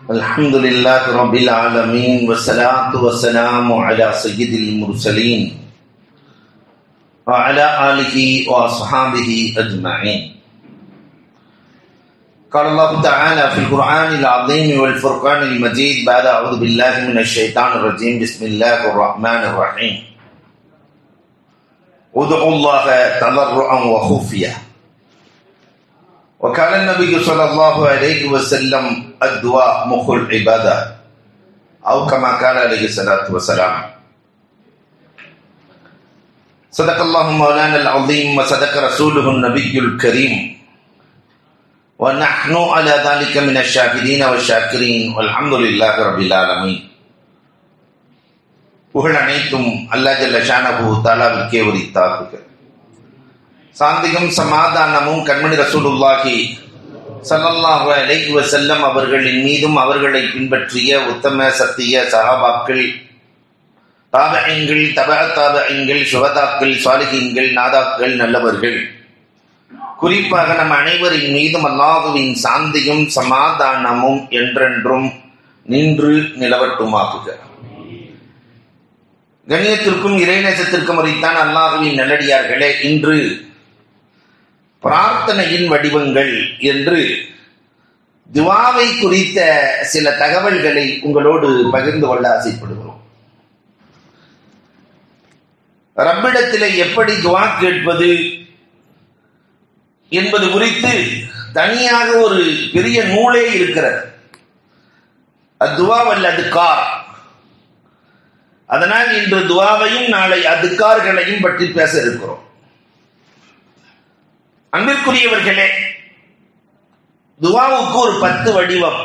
الحمد لله رب العالمين والصلاة والسلام على سيد المرسلين وعلى آله وأصحابه أجمعين قال الله تعالى في القرآن العظيم والفرقان المجيد بعد أعوذ بالله من الشيطان الرجيم بسم الله الرحمن الرحيم ادعوا الله تضرعا وخفيه وكان النبي صلى الله عليه وسلم الدعاء مخ العبادة أو كما قال عليه الصلاة والسلام صدق الله مولانا العظيم وصدق رسوله النبي الكريم ونحن على ذلك من الشاهدين والشاكرين والحمد لله رب العالمين புகழ் அனைத்தும் அல்லா ஜல்ல ஷானபு தாலாவிற்கே உரித்தாக்குக சாந்தியும் சமாதானமும் கண்மணி ரசூலுல்லாஹி சல்லல்லாஹு அலைஹி வஸல்லம் அவர்களின் மீதும் அவர்களை பின்பற்றிய உத்தம சத்திய சஹாபாக்கள் தாபகங்கள் தப தாபகங்கள் சுகதாக்கள் சாலிகீன்கள் நாதாக்கள் நல்லவர்கள் குறிப்பாக நம் அனைவரின் மீதும் அல்லாஹுவின் சாந்தியும் சமாதானமும் என்றென்றும் நின்று நிலவட்டுமாகுக கண்ணியத்திற்கும் இறைநேசத்திற்கும் உரித்தான் அல்லாஹுவின் நல்லடியார்களே இன்று பிரார்த்தனையின் வடிவங்கள் என்று துவாவை குறித்த சில தகவல்களை உங்களோடு பகிர்ந்து கொள்ள ஆசைப்படுகிறோம் ரப்பிடத்திலே எப்படி துவா கேட்பது என்பது குறித்து தனியாக ஒரு பெரிய நூலே இருக்கிறது அத்துவா வல்ல அதுக்கார் அதனால் இன்று துவாவையும் நாளை அதுக்கார்களையும் பற்றி பேச இருக்கிறோம் அன்பிற்குரியவர்களே துவாவுக்கு ஒரு பத்து வடிவம்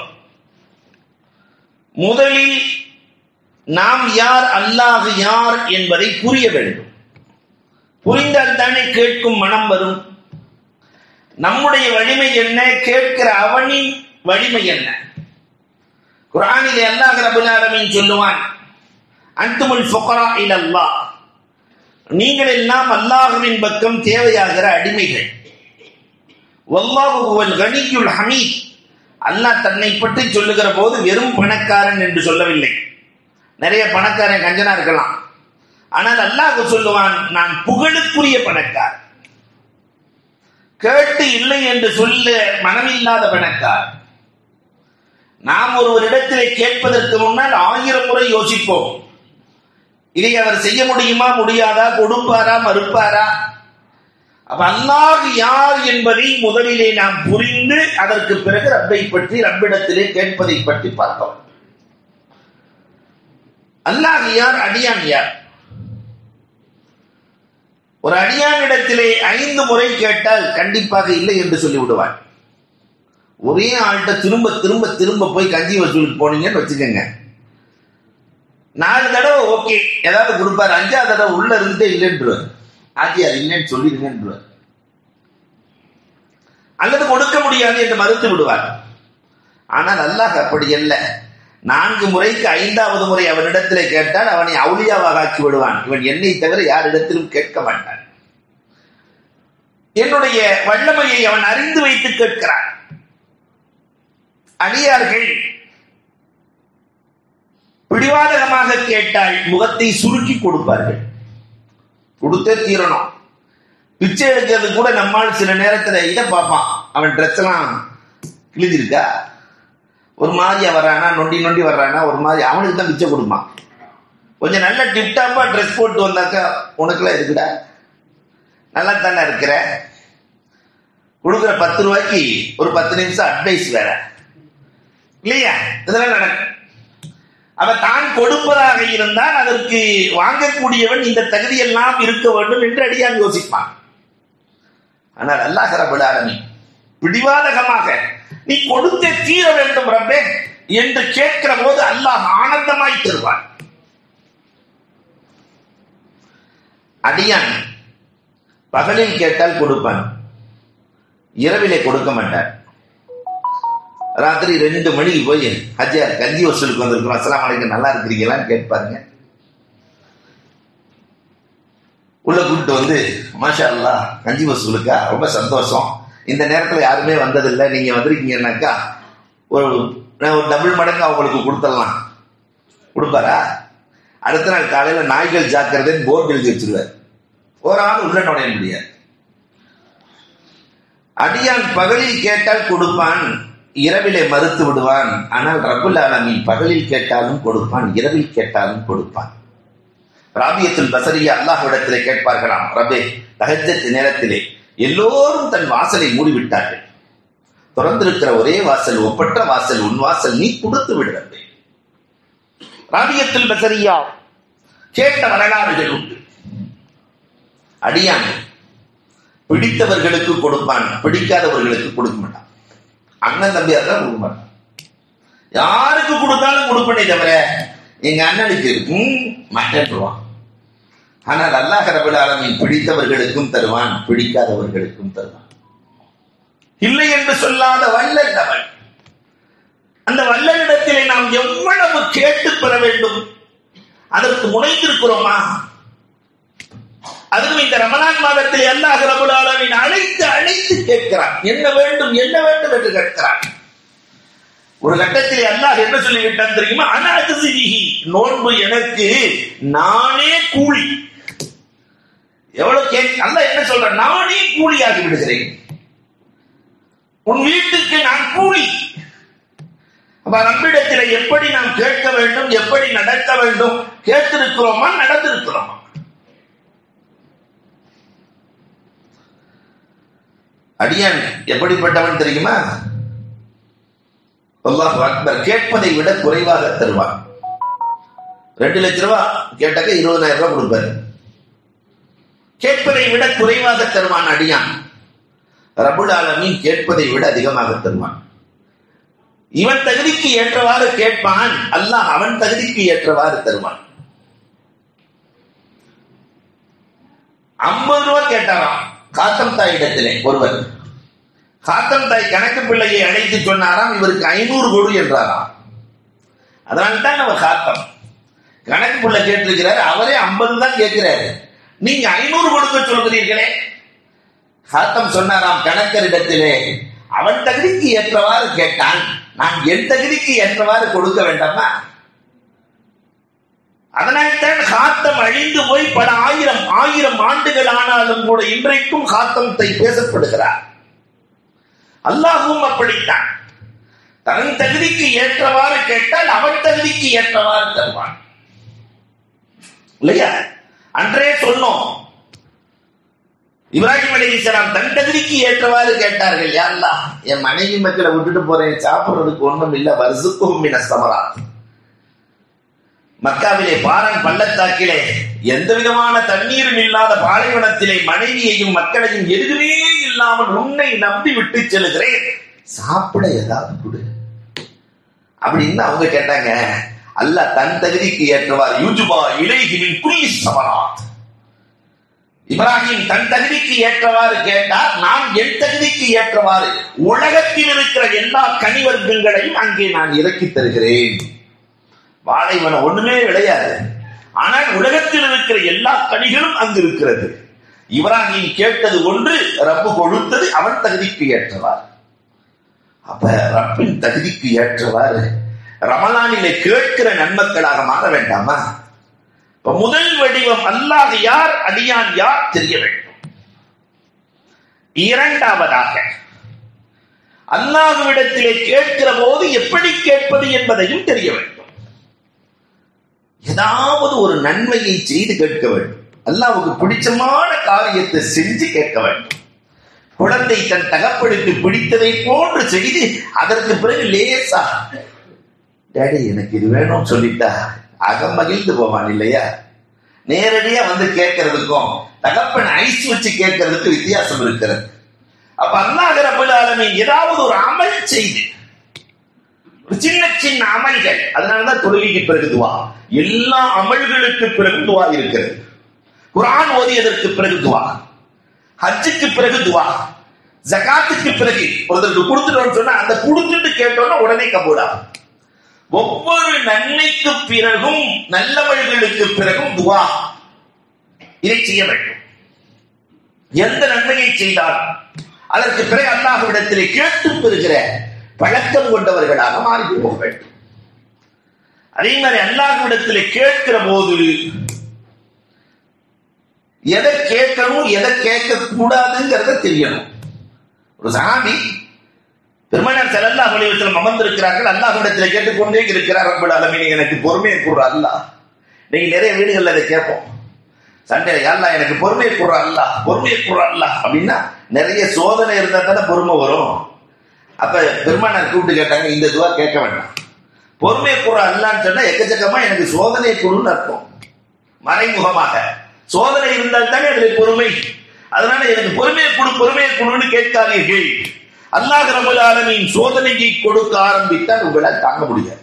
முதலில் நாம் யார் அல்லாஹ் யார் என்பதை புரிய வேண்டும் புரிந்தால் தானே கேட்கும் மனம் வரும் நம்முடைய வலிமை என்ன கேட்கிற அவனின் வலிமை என்ன குரானிலே அல்லாஹ் ரபுல் ஆலமீன் சொல்லுவான் அன்துமுல் ஃபுகரா இலல்லாஹ் நீங்கள் எல்லாம் அல்லாஹ்வின் பக்கம் தேவையாகிற அடிமைகள் வல்லாஹுவல் கனியுல் ஹமீத் அல்லாஹ் தன்னை பற்றி சொல்லுகிற போது வெறும் பணக்காரன் என்று சொல்லவில்லை நிறைய பணக்காரன் கஞ்சனா இருக்கலாம் ஆனால் அல்லாஹ் சொல்லுவான் நான் புகழுக்குரிய பணக்கார் கேட்டு இல்லை என்று சொல்ல மனமில்லாத பணக்கார் நாம் ஒருவரிடத்திலே கேட்பதற்கு முன்னால் ஆயிரம் முறை யோசிப்போம் இதை அவர் செய்ய முடியுமா முடியாதா கொடுப்பாரா மறுப்பாரா அப்ப அல்லாஹ் யார் என்பதை முதலிலே நாம் புரிந்து அதற்கு பிறகு ரப்பை பற்றி ரப்பிடத்திலே கேட்பதை பற்றி பார்த்தோம் அல்லாஹ் யார் அடியான் யார் ஒரு அடியானிடத்திலே ஐந்து முறை கேட்டால் கண்டிப்பாக இல்லை என்று சொல்லி விடுவான் ஒரே ஆள்கிட்ட திரும்ப திரும்ப திரும்ப போய் கஞ்சி வசூலுக்கு போனீங்கன்னு வச்சுக்கோங்க நாலு தடவை ஓகே ஏதாவது கொடுப்பாரு அஞ்சாவது தடவை உள்ள இருந்துட்டே இல்லைன்றார் ஆச்சியார் இல்லைன்னு சொல்லிடுங்கன்றார் அல்லது கொடுக்க முடியாது என்று மறுத்து விடுவார் ஆனால் அல்லாஹ் அப்படி அல்ல நான்கு முறைக்கு ஐந்தாவது முறை அவனிடத்திலே கேட்டால் அவனை அவுளியாவாக ஆக்கி விடுவான் இவன் என்னை தவிர யாரிடத்திலும் கேட்க மாட்டான் என்னுடைய வல்லமையை அவன் அறிந்து வைத்து கேட்கிறான் அடியார்கள் பிடிவாதகமாக கேட்டால் முகத்தை சுருக்கி கொடுப்பார்கள் கொடுத்தே தீரணும் பிச்சை எடுக்கிறது கூட நம்மால் சில நேரத்துல இதை பார்ப்பான் அவன் ட்ரெஸ் எல்லாம் கிழிஞ்சிருக்கா ஒரு மாதிரியா வர்றானா நொண்டி நொண்டி வர்றானா ஒரு மாதிரி அவனுக்கு தான் பிச்சை கொடுப்பான் கொஞ்சம் நல்ல டிப்டாப்பா ட்ரெஸ் போட்டு வந்தாக்கா உனக்குலாம் இருக்குடா நல்லா தானே இருக்கிற கொடுக்குற பத்து ரூபாய்க்கு ஒரு பத்து நிமிஷம் அட்வைஸ் வேற இல்லையா இதெல்லாம் நடக்கும் அவ தான் கொடுப்பதாக இருந்தால் அதற்கு வாங்கக்கூடியவன் இந்த தகுதியெல்லாம் இருக்க வேண்டும் என்று அடியான் யோசிப்பான் ஆனால் அல்லாஹ் ரபுல் ஆலமீன் பிடிவாதகமாக நீ கொடுத்தே தீர வேண்டும் ரப்பே என்று கேட்கிற போது அல்லாஹ் ஆனந்தமாய் தருவான் அடியான் பகலில் கேட்டால் கொடுப்பான் இரவிலே கொடுக்க மாட்டார் ராத்திரி ரெண்டு மணிக்கு போய் ஹஜ்ஜார் கஞ்சி வசூலுக்கு வந்திருக்கிறோம் அஸ்லாம் வலைக்கம் நல்லா இருக்கிறீங்களான்னு கேட்பாருங்க உள்ள கூப்பிட்டு வந்து மாஷா அல்லா கஞ்சி வசூலுக்கா ரொம்ப சந்தோஷம் இந்த நேரத்தில் யாருமே வந்ததில்லை நீங்க வந்திருக்கீங்கன்னாக்கா ஒரு நான் ஒரு டபுள் மடங்கு அவங்களுக்கு கொடுத்துடலாம் கொடுப்பாரா அடுத்த நாள் காலையில நாய்கள் ஜாக்கிரதை போர்டு எழுதி வச்சிருவார் ஒரு ஆள் உள்ள நுழைய முடியாது அடியான் பகலில் கேட்டால் கொடுப்பான் இரவிலே மறுத்து விடுவான் ஆனால் ரகுல் ஆலமின் பகலில் கேட்டாலும் கொடுப்பான் இரவில் கேட்டாலும் கொடுப்பான் ராபியத்துல் பசரிய அல்லாஹ்விடத்திலே கேட்பார்களாம் ரபே தகஜத்து நேரத்திலே எல்லோரும் தன் வாசலை மூடிவிட்டார்கள் திறந்திருக்கிற ஒரே வாசல் ஒப்பற்ற வாசல் உன் வாசல் நீ கொடுத்து விடுறது ராபியத்துல் பசரியா கேட்ட வரலாறுகள் உண்டு அடியான் பிடித்தவர்களுக்கு கொடுப்பான் பிடிக்காதவர்களுக்கு கொடுக்க மாட்டான் அண்ணன் தம்பியா தான் கொடுக்க மாட்டான் யாருக்கு கொடுத்தாலும் கொடுப்பனே தவிர எங்க அண்ணனுக்கு ம் மாட்டேன்ருவான் ஆனால் அல்லாஹ் ரபுல் ஆலமீன் பிடித்தவர்களுக்கும் தருவான் பிடிக்காதவர்களுக்கும் தருவான் இல்லை என்று சொல்லாத வல்லல் அவன் அந்த வல்லனிடத்திலே நாம் எவ்வளவு கேட்டு பெற வேண்டும் அதற்கு முனைந்திருக்கிறோமா அதுவும் இந்த ரமலான் மாதத்தில் அல்லாஹ் ரபுல் ஆலமீன் அழைத்து அழைத்து கேட்கிறான் என்ன வேண்டும் என்ன வேண்டும் என்று கேட்கிறான் ஒரு கட்டத்தில் அல்லாஹ் என்ன சொல்லிவிட்டான் தெரியுமா அனாதிசிஹி நோன்பு எனக்கு நானே கூலி எவ்வளவு கேட்க அல்லாஹ் என்ன சொல்ற நானே கூலியாகி விடுகிறேன் உன் வீட்டுக்கு நான் கூலி அப்ப நம்மிடத்தில் எப்படி நாம் கேட்க வேண்டும் எப்படி நடக்க வேண்டும் கேட்டிருக்கிறோமா நடந்திருக்கிறோமா அடியான் எப்படிப்பட்டவன் தெரியுமா அல்லாஹ் அக்பர் கேட்பதை விட குறைவாக தருவான் ரெண்டு லட்ச ரூபா கேட்டாக்க இருபதாயிரம் ரூபாய் கொடுப்பாரு கேட்பதை விட குறைவாக தருவான் அடியான் ரபுல் ஆலமீன் கேட்பதை விட அதிகமாக தருவான் இவன் தகுதிக்கு ஏற்றவாறு கேட்பான் அல்லாஹ் அவன் தகுதிக்கு ஏற்றவாறு தருவான் ஐம்பது ரூபா கேட்டாராம் காத்தம் தாய் இடத்திலே ஒருவர் காத்தம் தாய் கணக்கு பிள்ளையை அழைத்து சொன்னாராம் இவருக்கு ஐநூறு கொடு என்றாராம் அதனால தான் அவர் காத்தம் கணக்கு பிள்ளை கேட்டிருக்கிறார் அவரே ஐம்பது தான் கேட்கிறாரு நீங்க ஐநூறு கொடுக்க சொல்கிறீர்களே காத்தம் சொன்னாராம் கணக்கரிடத்திலே அவன் தகுதிக்கு ஏற்றவாறு கேட்டான் நான் என் தகுதிக்கு ஏற்றவாறு கொடுக்க வேண்டாமா அதனால்தான் காத்தம் அழிந்து போய் பல ஆயிரம் ஆயிரம் ஆண்டுகள் ஆனாலும் கூட இன்றைக்கும் காத்தத்தை பேசப்படுகிறார் அல்லாஹும் அப்படித்தான் தன் தகுதிக்கு ஏற்றவாறு கேட்டால் அவன் தகுதிக்கு ஏற்றவாறு தருவான் இல்லையா அன்றே சொன்னோம் இப்ராஹிம் அலி இஸ்லாம் தன் தகுதிக்கு ஏற்றவாறு கேட்டார்கள் யாருலா என் மனைவி மக்களை விட்டுட்டு போறேன் சாப்பிடுறதுக்கு ஒண்ணும் இல்ல வருசுக்கும் மின சமரா மக்காவிலே பாரன் பள்ளத்தாக்கிலே எந்த விதமான தண்ணீரும் இல்லாத பாலைவனத்திலே மனைவியையும் மக்களையும் எதுவுமே இல்லாமல் உன்னை நம்பி விட்டு செல்கிறேன் சாப்பிட ஏதாவது கொடு அப்படின்னு அவங்க கேட்டாங்க அல்ல தன் தகுதிக்கு ஏற்றவாறு யூஜுபா இலைகிரின் குல்லி சமராத் இப்ராஹிம் தன் தகுதிக்கு ஏற்றவாறு கேட்டார் நான் என் தகுதிக்கு ஏற்றவாறு உலகத்தில் இருக்கிற எல்லா கனிவர்க்கங்களையும் அங்கே நான் இறக்கி தருகிறேன் வாழைவனம் ஒண்ணுமே விளையாது ஆனால் உலகத்தில் இருக்கிற எல்லா கனிகளும் அங்கு இருக்கிறது இப்ராஹிம் கேட்டது ஒன்று ரப்பு கொடுத்தது அவன் தகுதிக்கு ஏற்றவாறு அப்ப ரப்பின் தகுதிக்கு ஏற்றவாறு ரமலானிலே கேட்கிற நன்மக்களாக மாற வேண்டாமா இப்ப முதல் வடிவம் அல்லாஹ் யார் அடியான் யார் தெரிய வேண்டும் இரண்டாவதாக அல்லாஹுவிடத்திலே கேட்கிற போது எப்படி கேட்பது என்பதையும் தெரிய வேண்டும் ஏதாவது ஒரு நன்மையை செய்து கேட்க வேண்டும் அல்லாவுக்கு பிடிச்சமான காரியத்தை செஞ்சு கேட்க வேண்டும் குழந்தை தன் தகப்பனுக்கு பிடித்ததை போன்று செய்து அதற்கு பிறகு லேசா டேடி எனக்கு இது வேணும்னு சொல்லிட்டா அகம் மகிழ்ந்து போவான் இல்லையா நேரடியா வந்து கேட்கறதுக்கும் தகப்பன் ஐஸ் வச்சு கேட்கறதுக்கு வித்தியாசம் இருக்கிறது அப்ப அல்லாஹ் ரபுல் ஆலமீன் ஏதாவது ஒரு அமல் செய்து ஒரு சின்ன சின்ன அமல்கள் அதனாலதான் தொழுகைக்கு பிறகு துவா எல்லா அமல்களுக்கு பிறகு துவா இருக்கிறது குரான் ஓதியதற்கு பிறகு துவா ஹஜ்ஜுக்கு பிறகு துவா ஜகாத்துக்கு பிறகு ஒருத்தருக்கு கொடுத்துட்டோம்னு சொன்னா அந்த கொடுத்துட்டு கேட்டோம்னா உடனே கபூலாகும் ஒவ்வொரு நன்மைக்கு பிறகும் நல்லவர்களுக்கு பிறகும் துவா இதை செய்ய வேண்டும் எந்த நன்மையை செய்தால் அதற்கு பிறகு அல்லாஹ்விடத்திலே கேட்டு பெறுகிற பழக்கம் கொண்டவர்களாக மாறி போக வேண்டும் அதே மாதிரி அல்லாஹ்விடத்தில் கேட்கிற போது எதை கேட்கணும் எதை கேட்க கூடாதுங்கிறத தெரியணும் ஒரு சஹாபி பெருமானார் ஸல்லல்லாஹு அலைஹி வஸல்லம் அமர்ந்திருக்கிறார்கள் அல்லாஹ்விடத்தில் கேட்டுக்கொண்டே இருக்கிறார் ரப்பல் ஆலமீன் எனக்கு பொறுமையை கூற அல்லாஹ் நீங்க நிறைய வீடுகள்ல அதை கேட்போம் சண்டே அல்லாஹ் எனக்கு பொறுமையை கூற அல்லாஹ் பொறுமையை கூற அல்லாஹ் அப்படின்னா நிறைய சோதனை இருந்தா தானே பொறுமை வரும் அப்ப பெருமானார் கூப்பிட்டு கேட்டாங்க இந்த துவா கேட்க வேண்டாம் பொறுமையை கூற அல்லான்னு சொன்னா எக்கச்சக்கமா எனக்கு சோதனை கொடுன்னு அர்த்தம் மறைமுகமாக சோதனை இருந்தால் தானே அதுல பொறுமை அதனால எனக்கு பொறுமையை கொடு பொறுமையை கொடுன்னு கேட்காதீர்கள் அல்லாஹ் ரபுல் ஆலமீன் சோதனையை கொடுக்க ஆரம்பித்தால் உங்களால் தாங்க முடியாது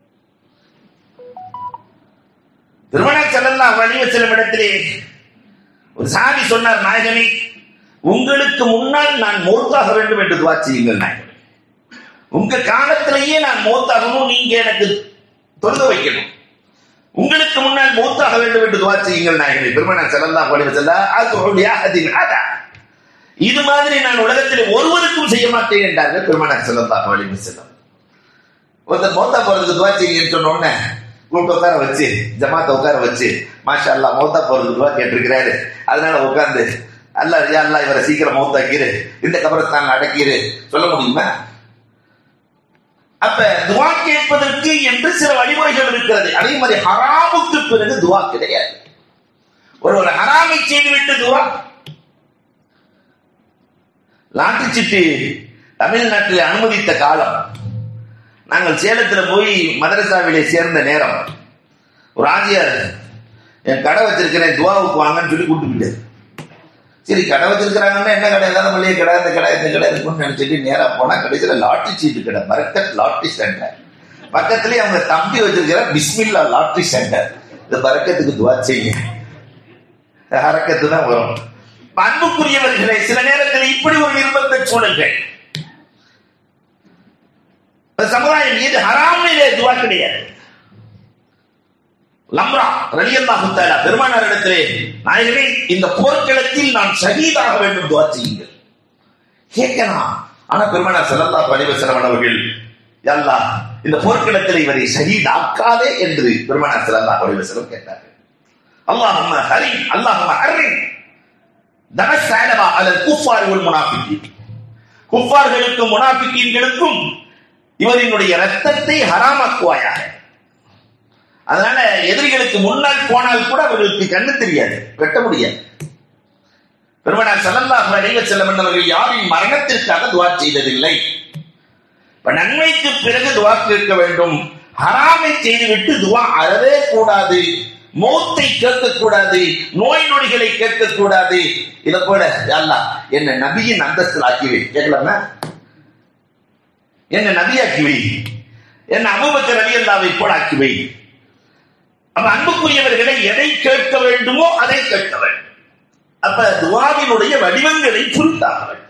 திருமணம் செல்லலாம் வணிக செல்லும் இடத்திலே ஒரு சாமி சொன்னார் நாயகனே உங்களுக்கு முன்னால் நான் மௌத்தாக வேண்டும் என்று துவா செய்யுங்கள் நாயகனே உங்க காலத்திலேயே நான் மௌத்தாகணும் நீங்க எனக்கு தொழுக வைக்கணும் உங்களுக்கு முன்னால் மௌத்தாக வேண்டும் என்று துவா செய்யுங்கள் நாயகனே பெருமனார் செல்லல்லா வலிவ செல்ல அது அதா இது மாதிரி நான் உலகத்தில் ஒருவருக்கும் செய்ய மாட்டேன் என்றார்கள் பெருமனார் செல்லல்லா வலிவ செல்லம் ஒருத்தர் மௌத்தா போறதுக்கு துவா செய்யுங்கன்னு சொன்ன உடனே கூப்பிட்டு உட்கார வச்சு ஜமாத்தை உட்கார வச்சு மாஷா அல்லா மௌத்தா போறதுக்கு துவா கேட்டிருக்கிறாரு அதனால உட்கார்ந்து அல்ல யா அல்லா இவரை சீக்கிரம் மௌத்தாக்கிரு இந்த கபரஸ்தான் அடக்கிரு சொல்ல முடியுமா அப்ப துவா கேட்பதற்கு என்று சில வழிமுறைகள் இருக்கிறது அதே மாதிரி ஹராமுக்கு பிறகு துவா கிடையாது ஒருவர் ஹராமை செய்துவிட்டு துவா லாட்டரி சிட்டு தமிழ்நாட்டில் அனுமதித்த காலம் நாங்கள் சேலத்தில் போய் மதரசாவிலே சேர்ந்த நேரம் ஒரு ஆஜியார் என் கடை வச்சிருக்கிறேன் துவாவுக்கு வாங்கன்னு சொல்லி கூட்டு போயிட்டாரு சரி கடை வச்சிருக்கிறாங்கன்னா என்ன கடை ஏதாவது மளிகை கடை இந்த கடை இந்த கடை இருக்கும்னு நினைச்சிட்டு நேரா போனா கடைசியில் லாட்டரி சீட்டு கடை பரக்கத் லாட்டரி சென்டர் பக்கத்துலயே அவங்க தம்பி வச்சிருக்கிற பிஸ்மில்லா லாட்டரி சென்டர் இந்த பரக்கத்துக்கு துவா செய்யுங்க ஹரக்கத்து தான் வரும் அன்புக்குரியவர்களே சில நேரத்தில் இப்படி ஒரு நிர்பந்த சூழல்கள் சமுதாயம் இது ஹராமிலே துவா கிடையாது லம்ரா ரலியல்லாஹு தஆலா பெருமானார் இடத்திலே நாயகமே இந்த போர்க்களத்தில் நான் ஷஹீதாக வேண்டும் துவா செய்யுங்கள் கேட்கலாம் ஆனா பெருமானார் ஸல்லல்லாஹு அலைஹி வஸல்லம் அவர்கள் யல்லா இந்த போர்க்களத்தில் இவரை ஷஹீத் ஆக்காதே என்று பெருமானார் ஸல்லல்லாஹு அலைஹி வஸல்லம் கேட்டார்கள் அல்லாஹும்ம ஹரி அல்லாஹும்ம ஹரி தனசாலவா அலல் குஃபார் வல் முனாஃபிகீன் குஃபார்களுக்கும் முனாஃபிகீன்களுக்கும் இவரினுடைய ரத்தத்தை ஹராமாக்குவாயாக அதனால எதிரிகளுக்கு முன்னால் போனால் கூட அவர்களுக்கு கண்ணு தெரியாது வெட்ட முடியாது பெருமனார் சல்லல்லாஹு அலைஹி வஸல்லம் அவர்கள் யாரின் மரணத்திற்காக துவா செய்ததில்லை இப்ப நன்மைக்கு பிறகு துவா கேட்க வேண்டும் ஹராமை செய்துவிட்டு துவா அறவே கூடாது மௌத்தை கேட்கக்கூடாது நோய் நொடிகளை கேட்கக்கூடாது இதை போல அல்லா என்ன நபியின் அந்தஸ்தில் ஆக்கிவை கேட்கலாமா என்ன நபியாக்கி வை என்ன அபுபக்கர் அலி அல்லாவை போல ஆக்கி வை அப்ப அன்புக்குரியவர்களை எதை கேட்க வேண்டுமோ அதை கேட்க வேண்டும் அப்ப துவாவினுடைய வடிவங்களை புரிந்தாக வேண்டும்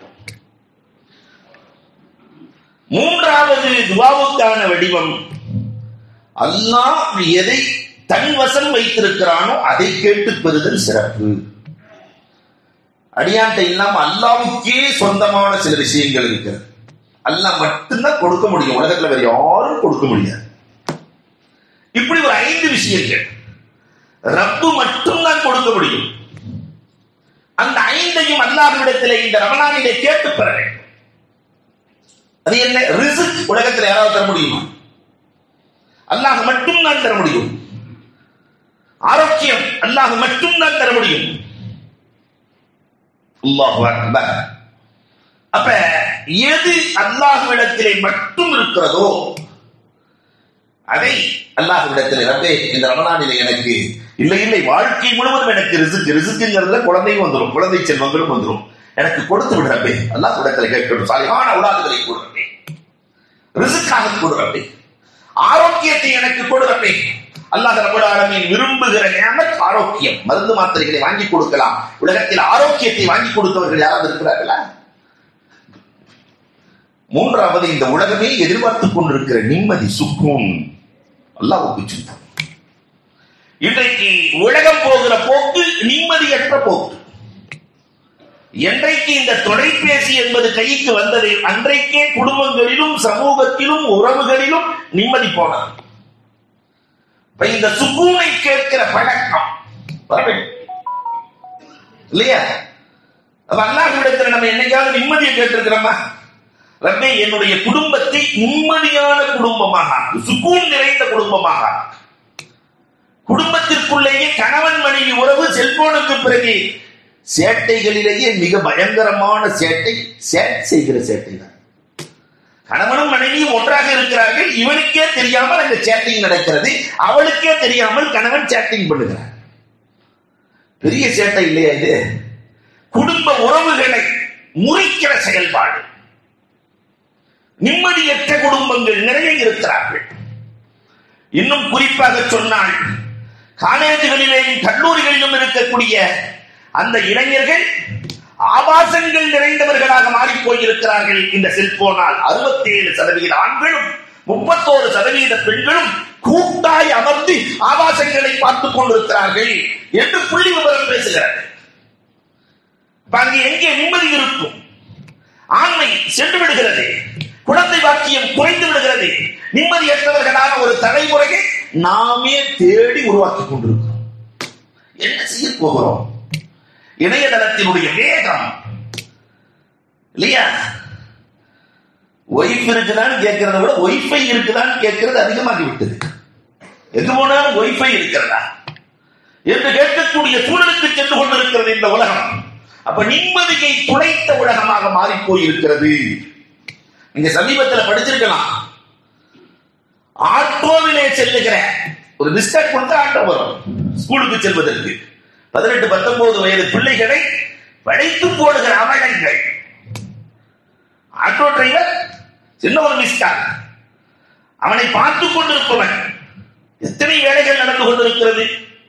மூன்றாவது துவாவுக்கான வடிவம் அல்லாஹ் எதை தன் வசம் வைத்திருக்கிறானோ அதை கேட்டு பெறுதல் சிறப்பு அடியாண்ட இல்லாம அல்லாவுக்கே சொந்தமான சில விஷயங்கள் இருக்கிறது அல்லாஹ் மட்டும்தான் கொடுக்க முடியும் உலகத்துல வேற யாரும் கொடுக்க முடியாது இப்படி ஒரு ஐந்து விஷயங்கள் ரப்பு மட்டும்தான் கொடுக்க முடியும் அந்த ஐந்தையும் அல்லாஹ்விடத்தில் இந்த ரமணானிலே கேட்டு பெற வேண்டும் அது என்ன ரிசுக் உலகத்தில் யாராவது தர முடியுமா அல்லாஹ் மட்டும் தான் தர முடியும் ஆரோக்கியம் அல்லாஹ் மட்டும் தான் தர முடியும் அல்லாஹு அக்பர் அப்ப எது அல்லாஹ்விடத்திலே மட்டும் இருக்கிறதோ அதை அல்லாஹ்விடத்தில் ரப்பே இந்த ரமணானிலே எனக்கு இல்லை இல்லை வாழ்க்கை முழுவதும் எனக்கு ரிசுக்கு ரிசுக்குங்கிறதுல குழந்தையும் வந்துடும் குழந்தை செல்வங்களும் வந்துடும் எனக்கு கொடுத்து விடு ரப்பே அல்லாஹ்விடத்தில் கேட்கணும் சாலிகான உலாதுகளை கொடுறப்பே ரிசுக்காக கொடுறப்பே ஆரோக்கியத்தை எனக்கு கொடுறப்பே அல்லாஹ் ரபுல் ஆலமீன் விரும்புகிற நியமத் ஆரோக்கியம் மருந்து மாத்திரைகளை வாங்கி கொடுக்கலாம் உலகத்தில் ஆரோக்கியத்தை வாங்கி கொடுத்தவர்கள் யாராவது இருக்கிறார்களா மூன்றாவது இந்த உலகமே எதிர்பார்த்துக் கொண்டிருக்கிற நிம்மதி சுக்கும் அல்லாஹ்வுக்கு சொந்தம் இன்றைக்கு உலகம் போகிற போக்கு நிம்மதியற்ற போக்கு என்றைக்கு இந்த தொலைபேசி என்பது கைக்கு வந்தது அன்றைக்கே குடும்பங்களிலும் சமூகத்திலும் உறவுகளிலும் நிம்மதி போனது இப்ப இந்த சுகூனை கேட்கிற பழக்கம் வர வேண்டும். இல்லையா அப்ப அல்லாஹ்விடத்துல நம்ம என்னைக்காவது நிம்மதியை கேட்டிருக்கிறோமா ரப்பே என்னுடைய குடும்பத்தை நிம்மதியான குடும்பமாக ஆக்கு. சுகூன் நிறைந்த குடும்பமாக ஆக்கு. குடும்பத்திற்குள்ளேயே கணவன் மனைவி உறவு செல்போனுக்கு பிறகு சேட்டைகளிலேயே மிக பயங்கரமான சேட்டை சேட் செய்கிற சேட்டை தான் கணவனும் மனைவியும் ஒன்றாக இருக்கிறார்கள் இவனுக்கே தெரியாமல் அங்க சேட்டிங் நடக்கிறது அவளுக்கே தெரியாமல் கணவன் சேட்டிங் பண்ணுகிறார் பெரிய சேட்டை இல்லையா இது குடும்ப உறவுகளை முறிக்கிற செயல்பாடு நிம்மதியற்ற குடும்பங்கள் நிறைய இருக்கிறார்கள் இன்னும் குறிப்பாக சொன்னால் காலேஜுகளிலேயும் கல்லூரிகளிலும் இருக்கக்கூடிய அந்த இளைஞர்கள் ஆபாசங்கள் நிறைந்தவர்களாக மாறிப் போயிருக்கிறார்கள் இந்த செல்போனால் அறுபத்தி ஏழு சதவீத ஆண்களும் முப்பத்தோரு சதவீத பெண்களும் கூட்டாய் அமர்ந்து ஆபாசங்களை பார்த்துக் கொண்டிருக்கிறார்கள் என்று புள்ளி விவரம் பேசுகிறார்கள் இப்ப அங்கே எங்கே நிம்மதி இருக்கும் ஆண்மை சென்று விடுகிறது குழந்தை பாக்கியம் குறைந்து விடுகிறது நிம்மதியற்றவர்களான ஒரு தலைமுறையை நாமே தேடி உருவாக்கி கொண்டிருக்கிறோம் என்ன செய்ய போகிறோம் இணையதளத்தினுடைய வேகம் இல்லையா ஒய்ஃப் இருக்குதான்னு கேட்கறத விட ஒய்ஃபை இருக்குதான்னு கேட்கறது அதிகமாகி விட்டது எங்க போனாலும் ஒய்ஃபை இருக்கிறதா என்று கேட்கக்கூடிய சூழலுக்கு சென்று கொண்டிருக்கிறது இந்த உலகம் அப்ப நிம்மதியை துளைத்த உலகமாக மாறி போயிருக்கிறது நீங்க சமீபத்தில் படிச்சிருக்கலாம் ஆட்டோவிலே செல்லுகிற ஒரு பிஸ்கட் கொடுத்து ஆட்டோ வரும் ஸ்கூலுக்கு செல்வதற்கு பதினெட்டு பத்தொன்பது வயது பிள்ளைகளை படைத்து போடுகிற அவலங்கள் ஆட்டோ டிரைவர் சின்ன ஒரு மிஸ்கார் அவனை பார்த்து கொண்டிருப்பவன் எத்தனை வேலைகள் நடந்து கொண்டிருக்கிறது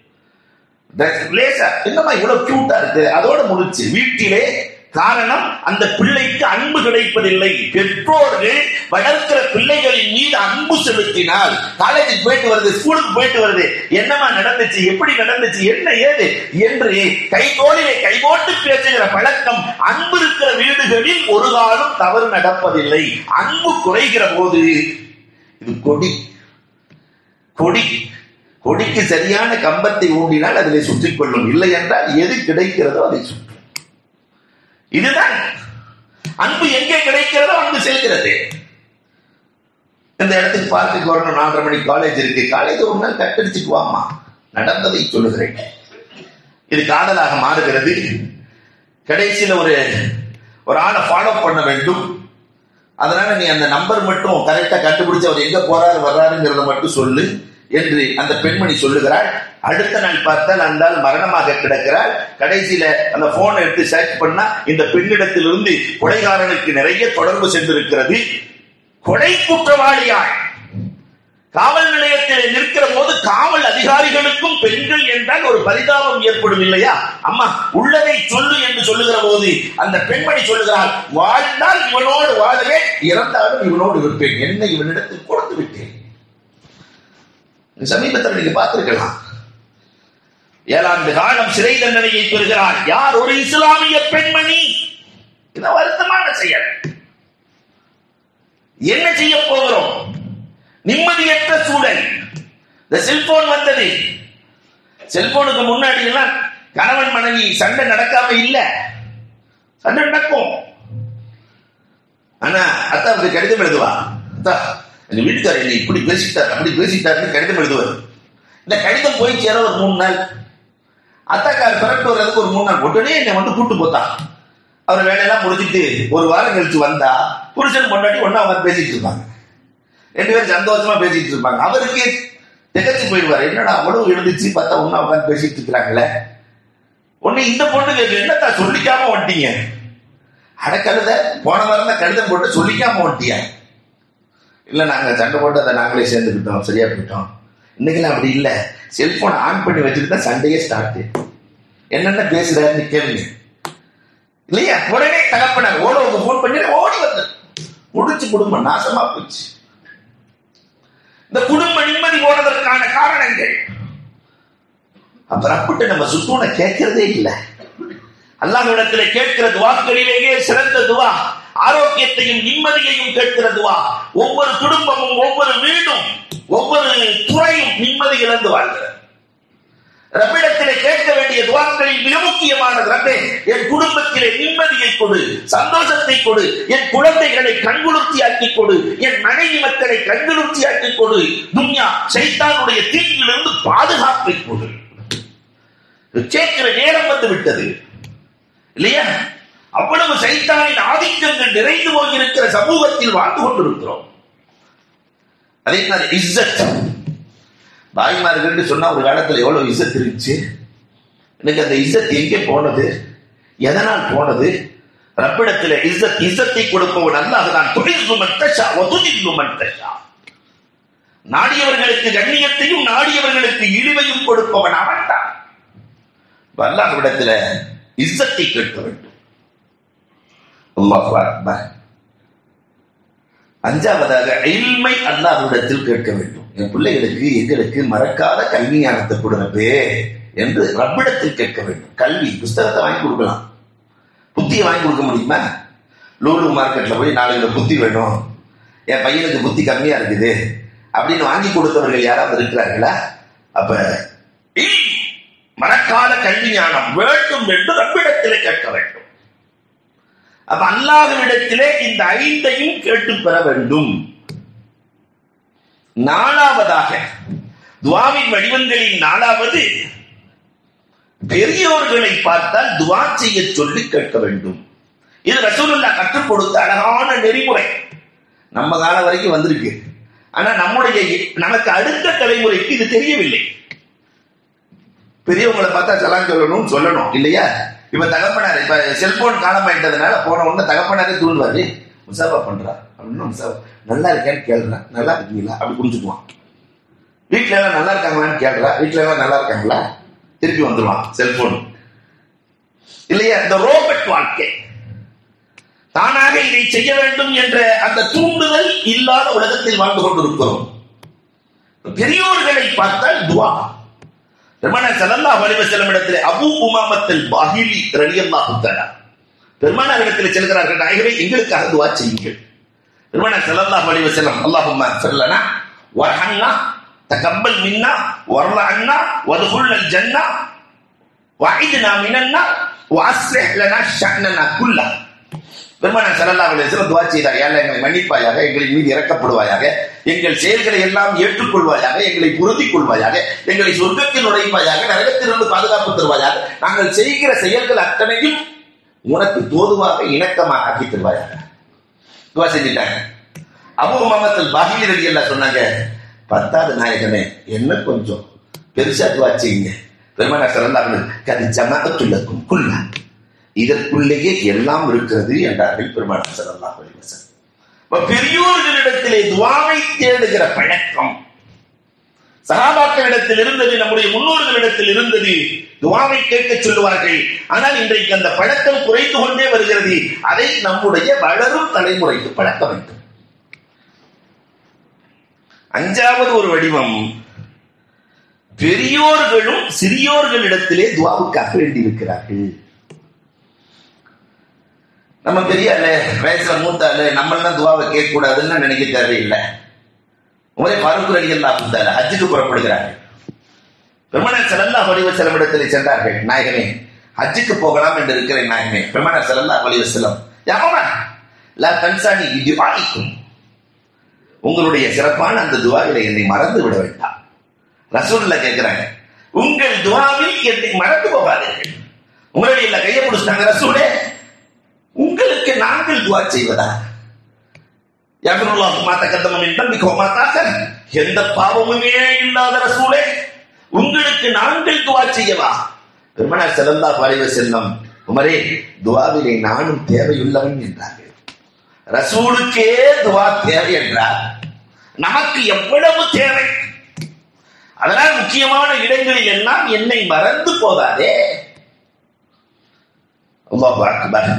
லேசா என்னமா இவ்வளவு கியூட்டா இருக்கு அதோட முடிச்சு வீட்டிலே காரணம் அந்த பிள்ளைக்கு அன்பு கிடைப்பதில்லை பெற்றோர்கள் வளர்க்கிற பிள்ளைகளின் மீது அன்பு செலுத்தினால் காலேஜுக்கு போயிட்டு வருது ஸ்கூலுக்கு போயிட்டு வருது என்னமா நடந்துச்சு எப்படி நடந்துச்சு என்ன ஏது என்று கை தோளிலே கை போட்டு பேசுகிற பழக்கம் அன்பு இருக்கிற வீடுகளில் ஒரு காலம் தவறு நடப்பதில்லை அன்பு குறைகிற போது இது கொடி கொடி கொடிக்கு சரியான கம்பத்தை ஊண்டினால் அதிலே சுற்றிக் கொள்ளும் இல்லை என்றால் எது கிடைக்கிறதோ அதை சுற்றும் இதுதான் அன்பு எங்கே கிடைக்கிறதோ அங்கு செல்கிறது இந்த இடத்துக்கு பார்க்க வரணும் நாலரை மணி காலேஜ் இருக்கு காலேஜ் ஒரு நாள் கட்டடிச்சுட்டு வாமா நடந்ததை சொல்லுகிறேன் இது காதலாக மாறுகிறது கடைசியில் ஒரு ஒரு ஆளை ஃபாலோ பண்ண வேண்டும் அதனால நீ அந்த நம்பர் மட்டும் கரெக்டா கண்டுபிடிச்சு அவர் எங்க போறாரு வர்றாருங்கிறத மட்டும் சொல்லு என்று அந்த பெண்மணி சொல்லுகிறாள் அடுத்த நாள் பார்த்தால் அந்த ஆள் மரணமாக கிடக்கிறாள் கடைசியில அந்த போன் எடுத்து சர்ச் பண்ணா இந்த பெண்ணிடத்திலிருந்து கொலைகாரனுக்கு நிறைய தொடர்பு சென்றிருக்கிறது கொலை குற்றவாளியாய் காவல் நிலையத்தில் நிற்கிற போது காவல் அதிகாரிகளுக்கும் பெண்கள் என்றால் ஒரு பரிதாபம் ஏற்படும் இல்லையா அம்மா உள்ளதை சொல்லு என்று சொல்லுகிற போது அந்த பெண்மணி சொல்லுகிறாள் வாழ்ந்தால் இவனோடு வாழவே இறந்தாலும் இவனோடு இருப்பேன் என்ன இவனிடத்தில் கொடுத்து விட்டேன் சமீபத்தில் நீங்க பார்த்திருக்கலாம் ஏழாண்டு காலம் சிறை தண்டனையை பெறுகிறார் யார் ஒரு இஸ்லாமிய பெண்மணி இது வருத்தமான செயல் என்ன செய்ய போகிறோம் நிம்மதியற்ற சூழல் இந்த செல்போன் வந்தது செல்போனுக்கு முன்னாடி எல்லாம் கணவன் மனைவி சண்டை நடக்காம இல்ல சண்டை நடக்கும் ஆனா அத்தாவுக்கு கடிதம் எழுதுவா அத்தா எங்க வீட்டுக்காரர் என்னை இப்படி பேசிட்டார் அப்படி பேசிட்டாருன்னு கடிதம் எழுதுவார் இந்த கடிதம் போய் சேர ஒரு மூணு நாள் அத்தாக்கார் பிறட்டு வர்றதுக்கு ஒரு மூணு நாள் உடனே என்னை வந்து கூட்டு போத்தான் அவர் வேலையெல்லாம் முடிச்சிட்டு ஒரு வாரம் கழிச்சு வந்தா புருஷன் பொண்டாட்டி ஒண்ணா அவங்க பேசிட்டு இருப்பாங்க ரெண்டு பேரும் சந்தோஷமா பேசிட்டு இருப்பாங்க அவருக்கு திகச்சு போயிடுவார் என்னடா அவ்வளவு எழுந்துச்சு பார்த்தா ஒண்ணா உட்காந்து பேசிட்டு இருக்கிறாங்களே ஒண்ணு இந்த பொண்ணு கேட்கு என்னத்தா சொல்லிக்காம வந்துட்டீங்க அட கழுத போன வாரம் தான் கடிதம் போட்டு சொல்லிக்காம வந்துட்டியா இல்ல நாங்க சண்டை போட்டு அதை நாங்களே சேர்ந்துக்கிட்டோம் சரியா போயிட்டோம் இன்னைக்கெல்லாம் அப்படி இல்ல செல்போன் ஆன் பண்ணி வச்சுட்டு தான் சண்டையே ஸ்டார்ட் என்னென்ன பேசுறாருன்னு கேளுங்க இல்லையா உடனே தகப்பனார் ஓடவுக்கு போன் பண்ணி ஓடி வந்து முடிச்சு குடும்பம் நாசமா போச்சு இந்த குடும்ப நிம்மதி போனதற்கான காரணங்கள் அப்புறம் அப்பட்டு நம்ம சுத்தூனை கேட்கறதே இல்லை அல்லாஹ்விடத்திலே கேட்கிற துவாக்களிலேயே சிறந்த துவா ஆரோக்கியத்தையும் நிம்மதியையும் கேட்கிற துவா ஒவ்வொரு குடும்பமும் ஒவ்வொரு வீடும் ஒவ்வொரு துறையும் நிம்மதி இழந்து வாழ்கிறது ரப்பிடத்திலே கேட்க வேண்டிய துவாக்களில் மிக முக்கியமானது ரப்பே என் குடும்பத்திலே நிம்மதியை கொடு சந்தோஷத்தை கொடு என் குழந்தைகளை கண்குளிர்ச்சி ஆக்கி கொடு என் மனைவி மக்களை கண்குளிர்ச்சி ஆக்கி கொடு துன்யா சைத்தானுடைய தீங்கிலிருந்து பாதுகாப்பை கொடு கேட்கிற நேரம் வந்து விட்டது இல்லையா அவ்வளவு சைத்தானின் ஆதிக்கங்கள் நிறைந்து போயிருக்கிற சமூகத்தில் வாழ்ந்து கொண்டிருக்கிறோம் அதே மாதிரி இஸ்ஸத் தாய்மார்கள் சொன்னா ஒரு காலத்துல எவ்வளவு இசத் இருந்துச்சு எனக்கு அந்த இசத் எங்கே போனது எதனால் போனது ரப்பிடத்துல இசத் இசத்தை கொடுப்பவன் அல்லாஹ் தான் தொழில் சுமத்தஷா ஒதுதில் சுமத்தஷா நாடியவர்களுக்கு கண்ணியத்தையும் நாடியவர்களுக்கு இழிவையும் கொடுப்பவன் அவன் தான் அல்லாஹ்விடத்துல இஸ்ஸத்தை கேட்க வேண்டும் அல்லாஹ் அக்பர் அஞ்சாவதாக இல்மை அல்லாஹ்விடத்தில் கேட்க வேண்டும் என் பிள்ளைகளுக்கு எங்களுக்கு மறக்காத கல்வி ஞானத்தை கொடுறப்பே என்று ரப்பிடத்தில் கேட்க வேண்டும் கல்வி புஸ்தகத்தை வாங்கி கொடுக்கலாம் புத்தியை வாங்கி கொடுக்க முடியுமா லூலு மார்க்கெட்ல போய் நாளைக்கு புத்தி வேணும் என் பையனுக்கு புத்தி கம்மியா இருக்குது அப்படின்னு வாங்கி கொடுத்தவர்கள் யாராவது இருக்கிறார்களா அப்ப இல், மறக்காத கல்வி ஞானம் வேண்டும் என்று ரப்பிடத்திலே கேட்க வேண்டும் அப்ப அல்லாஹ்விடத்திலே இந்த ஐந்தையும் கேட்டு பெற வேண்டும் நாலாவதாக துவாவின் வடிவங்களின் நாலாவது பெரியோர்களை பார்த்தால் துவா செய்ய சொல்லி கேட்க வேண்டும் இது ரசூலுல்லா கற்றுக் கொடுத்த அழகான நெறிமுறை நம்ம காலம் வரைக்கும் வந்திருக்கு ஆனா நம்முடைய நமக்கு அடுத்த தலைமுறைக்கு இது தெரியவில்லை பெரியவங்களை பார்த்தா சலான் சொல்லணும் சொல்லணும் இல்லையா இப்ப தகப்பனார் இப்ப செல்போன் காலமாயிட்டதுனால போன உடனே தகப்பனாரே தூண்டுவாரு முசாபா பண்றா அப்படின்னு முசாபா நல்லா இருக்கேன்னு கேளுறேன் நல்லா இருக்கீங்களா அப்படி புரிஞ்சுக்குவான் வீட்டுல எல்லாம் நல்லா இருக்காங்களான்னு கேட்கறா வீட்டுல எல்லாம் நல்லா இருக்காங்களா திருப்பி வந்துருவான் செல்போன் இல்லையா இந்த ரோபோட் வாழ்க்கை தானாக இதை செய்ய வேண்டும் என்ற அந்த தூண்டுதல் இல்லாத உலகத்தில் வாழ்ந்து கொண்டிருக்கிறோம் பெரியோர்களை பார்த்தால் துவா பெருமானார் ஸல்லல்லாஹு அலைஹி வஸல்லம் இடத்திலே அபூ உமாமத்தில் பாஹிலி ரலியல்லாஹு தஆலா பெருமானார் இடத்தில் செல்கிறார்கள் நாயகமே எங்களுக்காக துவா செய்யுங்கள் பெருமானார் ஸல்லல்லாஹு அலைஹி வஸல்லம் அல்லாஹும்ம ஃபிர்லனா வர்ஹம்னா தகப்பல் மின்னா வர்ல அன்னா வதுகுல் ஜன்னா வஇத்னா மினன்னா வஅஸ்லிஹ் லனா ஷஅனனா குல்லா பெருமானார் ஸல்லல்லாஹு அலைஹி வஸல்லம் துஆ செய்தார் யா அல்லாஹ் எங்களை மன்னிப்பாயாக எங்களின் மீது இரக்கப்படுவாயாக எங்கள் செயல்களை எல்லாம் ஏற்றுக்கொள்வாயாக எங்களை பொருந்திக் கொள்வாயாக எங்களை சொர்க்கத்தில் நுழைப்பாயாக நரகத்திலிருந்து பாதுகாப்பு தருவாயாக நாங்கள் செய்கிற செயல்கள் அத்தனையும் உனக்கு தோதுவாக இணக்கமாக ஆக்கி தருவாயாக துவா செஞ்சிட்டாங்க அபு மாமத்தில் பாகிலி ரவி எல்லாம் சொன்னாங்க பத்தாவது நாயகனே என்ன கொஞ்சம் பெருசா துவா செய்யுங்க பெருமானார் ஸல்லல்லாஹு கதி ஜமாஅத்துல்லக்கும் குல்லா இதற்குள்ளேயே எல்லாம் இருக்கிறது என்றார்கள் பெருமானார் ஸல்லல்லாஹு அலைஹி வஸல்லம் அப்ப பெரியோர்களிடத்திலே துவாவை தேடுகிற பழக்கம் சகாபாக்களிடத்தில் இருந்தது நம்முடைய முன்னோர்களிடத்தில் இருந்தது துவாவை கேட்க சொல்லுவார்கள் ஆனால் இன்றைக்கு அந்த பழக்கம் குறைந்து கொண்டே வருகிறது அதை நம்முடைய வளரும் தலைமுறைக்கு பழக்க வேண்டும் அஞ்சாவது ஒரு வடிவம் பெரியோர்களும் சிறியோர்களிடத்திலே துவாவுக்காக வேண்டியிருக்கிறார்கள் நம்ம பெரிய ஆளு வயசுல மூத்த ஆளு நம்மளாம் துவாவை கேட்க கூடாதுன்னு நினைக்க தேவையில்லை உமரே பருப்பு அடிகள் இருந்தாரு ஹஜ்ஜுக்கு புறப்படுகிறார்கள் பெருமனார் செல்லல்லா வலிவ செலவிடத்தில் சென்றார்கள் நாயகனே ஹஜ்ஜுக்கு போகலாம் என்று இருக்கிறேன் நாயகனே பெருமனார் செல்லல்லா வலிவ செல்லம் யாமா லா கன்சானி இது ஆணிக்கும் உங்களுடைய சிறப்பான அந்த துவாவில என்னை மறந்து விட வேண்டாம் ரசூல்ல கேட்கிறாங்க உங்கள் துவாவில் என்னை மறந்து போகாதீர்கள் உங்களுடைய இல்ல கையை பிடிச்சிட்டாங்க ரசூலே உங்களுக்கு நாங்கள் துவா செய்வதா யகுருல்லாஹு மா தகத்தம மின் தம்பிக்கு மா தாக்கர் எந்த பாவமுமே இல்லாத ரசூலே உங்களுக்கு நாங்கள் துவா செய்யவா பெருமனார் ஸல்லல்லாஹு அலைஹி வஸல்லம் உமரே துவாவிலே நானும் தேவையுள்ளவன் என்றார்கள் ரசூலுக்கே துவா தேவை என்றார் நமக்கு எவ்வளவு தேவை அதனால் முக்கியமான இடங்களில் எல்லாம் என்னை மறந்து போகாதே அல்லாஹ் அக்பர்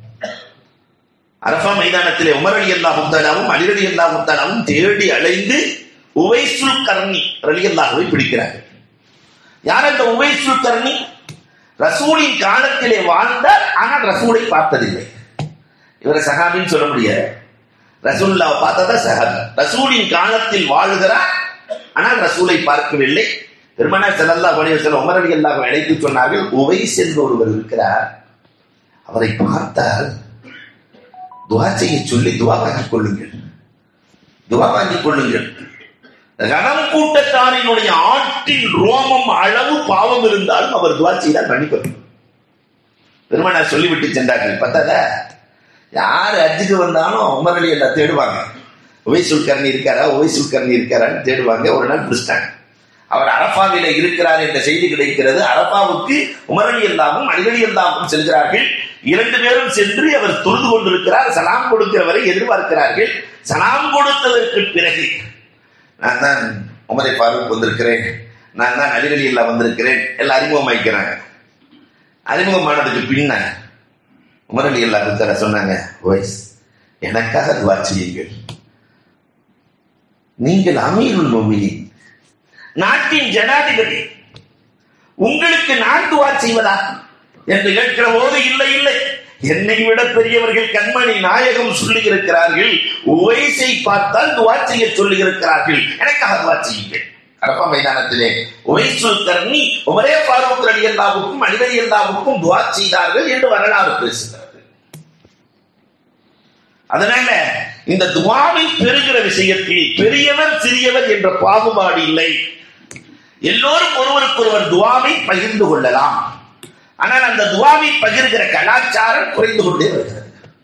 அரபா மைதானத்திலே உமர் அலி அல்லா முத்தானாவும் அலிரலி அல்லா முத்தானாவும் தேடி அலைந்து உவைசுல் கர்ணி ரலி அல்லாஹுவை பிடிக்கிறார்கள் யார் அந்த உவைசுல் கர்ணி ரசூலின் காலத்திலே வாழ்ந்தார் ஆனால் ரசூலை பார்த்ததில்லை இவரை சஹாபின்னு சொல்ல முடியாது ரசூல்லாவை பார்த்ததா சஹாபி ரசூலின் காலத்தில் வாழ்கிறார் ஆனால் ரசூலை பார்க்கவில்லை பெருமனார் செல்லல்லா பணிய செல்ல உமர் அலி அல்லாஹ் அழைத்து சொன்னார்கள் உவைஸ் என்று ஒருவர் இருக்கிறார் அவரை பார்த்தால் துவா செய்ய சொல்லி துவா வாங்கிக் கொள்ளுங்கள் துவா வாங்கிக் கொள்ளுங்கள் ரணம் கூட்டத்தாரினுடைய ஆட்டின் ரோமம் அளவு பாவம் இருந்தாலும் அவர் துவா செய்தால் மன்னிப்பது பெருமனார் சொல்லிவிட்டு சென்றார்கள் பார்த்தா யார் அஜுக்கு வந்தாலும் உமர் அலி அல்லா தேடுவாங்க உவைசுல் கர்ணி இருக்காரா உவைசுல் கர்ணி இருக்காரான்னு தேடுவாங்க ஒரு நாள் பிடிச்சிட்டாங்க அவர் அரப்பாவில இருக்கிறார் என்ற செய்தி கிடைக்கிறது அரப்பாவுக்கு உமரலி எல்லாமும் அலிகலி எல்லாமும் செல்கிறார்கள் இரண்டு பேரும் சென்று அவர் தொழுது கொண்டிருக்கிறார் சலாம் கொடுக்கிறவரை எதிர்பார்க்கிறார்கள் சலாம் கொடுத்ததற்கு பிறகு நான் தான் உமரை ஃபாரூக் வந்திருக்கிறேன் நான் தான் அலிகலி இல்லா வந்திருக்கிறேன் எல்லாம் அறிமுகமாய்க்கிறாங்க அறிமுகமானதுக்கு பின்ன உமரலி அல்லா இருக்கிற சொன்னாங்க வைஸ் எனக்காக துவா செய்யுங்கள் நீங்கள் அமீருல் மொமினின் நாட்டின் ஜனாதிபதி உங்களுக்கு நான் துவா செய்வதா என்று கேட்கிற போது இல்லை இல்லை என்னை விட பெரியவர்கள் கண்மணி நாயகம் சொல்லி இருக்கிறார்கள் உவைசை பார்த்தால் துவா செய்ய சொல்லி இருக்கிறார்கள் எனக்காக துவா செய்யுங்கள் அரப்பா மைதானத்திலே உவைசுல் கர்ணி உமரே ஃபாரூக் அலி அல்லாவுக்கும் அலிவலி அல்லாவுக்கும் துவா செய்தார்கள் என்று வரலாறு பேசுகிறது அதனால இந்த துவாவை பெறுகிற விஷயத்தில் பெரியவர் சிறியவர் என்ற பாகுபாடு இல்லை எல்லோரும் ஒருவருக்கொருவர் துவாவை பகிர்ந்து கொள்ளலாம் ஆனால் அந்த துவாவை பகிர்கிற கலாச்சாரம் குறைந்து கொண்டே வருகிறது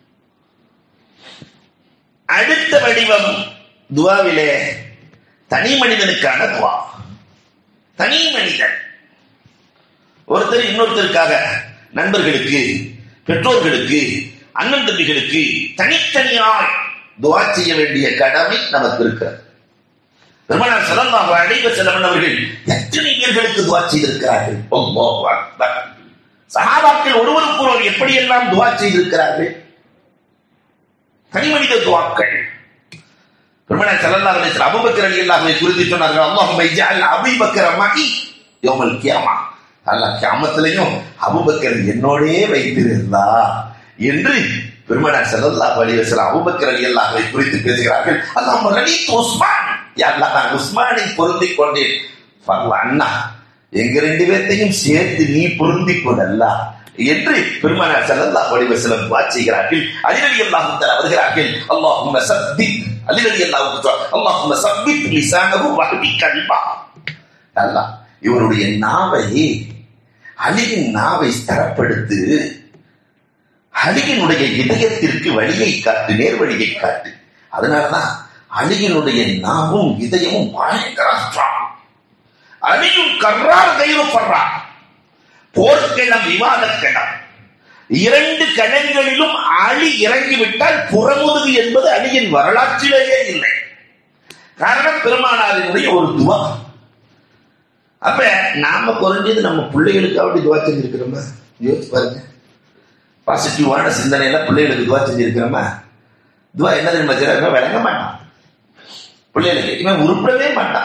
அடுத்த வடிவம் துவாவிலே தனி மனிதனுக்கான துவா தனி மனிதன் ஒருத்தர் இன்னொருத்தருக்காக நண்பர்களுக்கு பெற்றோர்களுக்கு அண்ணன் தம்பிகளுக்கு தனித்தனியாய் துவா செய்ய வேண்டிய கடமை நமக்கு இருக்கிறது பெருமானார் ஸல்லல்லாஹு அலைஹி வஸல்லம் அவர்கள் எத்தனை பேர்களுக்கு துவா செய்திருக்கிறார்கள் அல்லாஹு அக்பர் சஹாபாக்கள் ஒருவருக்கு ஒருவர் எப்படியெல்லாம் துவா செய்திருக்கிறார்கள் தனிமனித துவாக்கள் பெருமானார் ஸல்லல்லாஹு அலைஹி வஸல்லம் அபூபக்கர் ரலியல்லாஹு குறித்து சொன்னார்கள் அல்லாஹும்ம இஜ்அல் அபூபக்கர மகி யௌமல் கியாமா அல்லாஹ் கியாமத்திலையும் அபூபக்கர் என்னோடே வைத்திருந்தா என்று பெருமானார் ஸல்லல்லாஹு அலைஹி வஸல்லம் அபூபக்கர் ரலியல்லாஹு குறித்து பேசுகிறார்கள் அல்லாஹ் ரலித் உஸ்மான் யா அல்லாஹ் நான் உஸ்மானை பொருந்திக் கொண்டேன் பரவ அண்ணா எங்க ரெண்டு பேர்த்தையும் சேர்த்து நீ பொருந்திக் கொண்டல்லா என்று பெருமானார் ஸல்லல்லாஹு அலைஹி வஸல்லம் துஆ செய்கிறார்கள் அலி ரலியல்லாஹு தஆலா வருகிறார்கள் அல்லாஹும்ம சப்பித் அலி ரலியல்லாஹு தஆலா அல்லாஹும்ம சப்பித் லிசானஹு வஹ்பி கல்பா அல்லாஹ் இவருடைய நாவை அலியின் நாவை ஸ்திரப்படுத்து அலியினுடைய இதயத்திற்கு வழியை காட்டு நேர்வழியை காட்டு அதனாலதான் அலியினுடைய நாவும் இதயமும் பயங்கர strong. அலியும் கர்றார் கைவப்படுறார் போர்க்கிழம் விவாதக்கிழம் இரண்டு களங்களிலும் அலி இறங்கிவிட்டால் புறமுதுகு என்பது அலியின் வரலாற்றிலேயே இல்லை காரணம் பெருமானாரினுடைய ஒரு துவா அப்ப நாம குறைஞ்சது நம்ம பிள்ளைகளுக்கு அப்படி துவா செஞ்சிருக்கிறோமா யோசிச்சு பாருங்க பாசிட்டிவான சிந்தனையில பிள்ளைகளுக்கு துவா செஞ்சிருக்கிறோமா துவா என்ன தெரியுமா செய்யறாங்க விளங்க மாட்டான் பிள்ளைகளுக்கு இவன் உருப்படவே மாட்டான்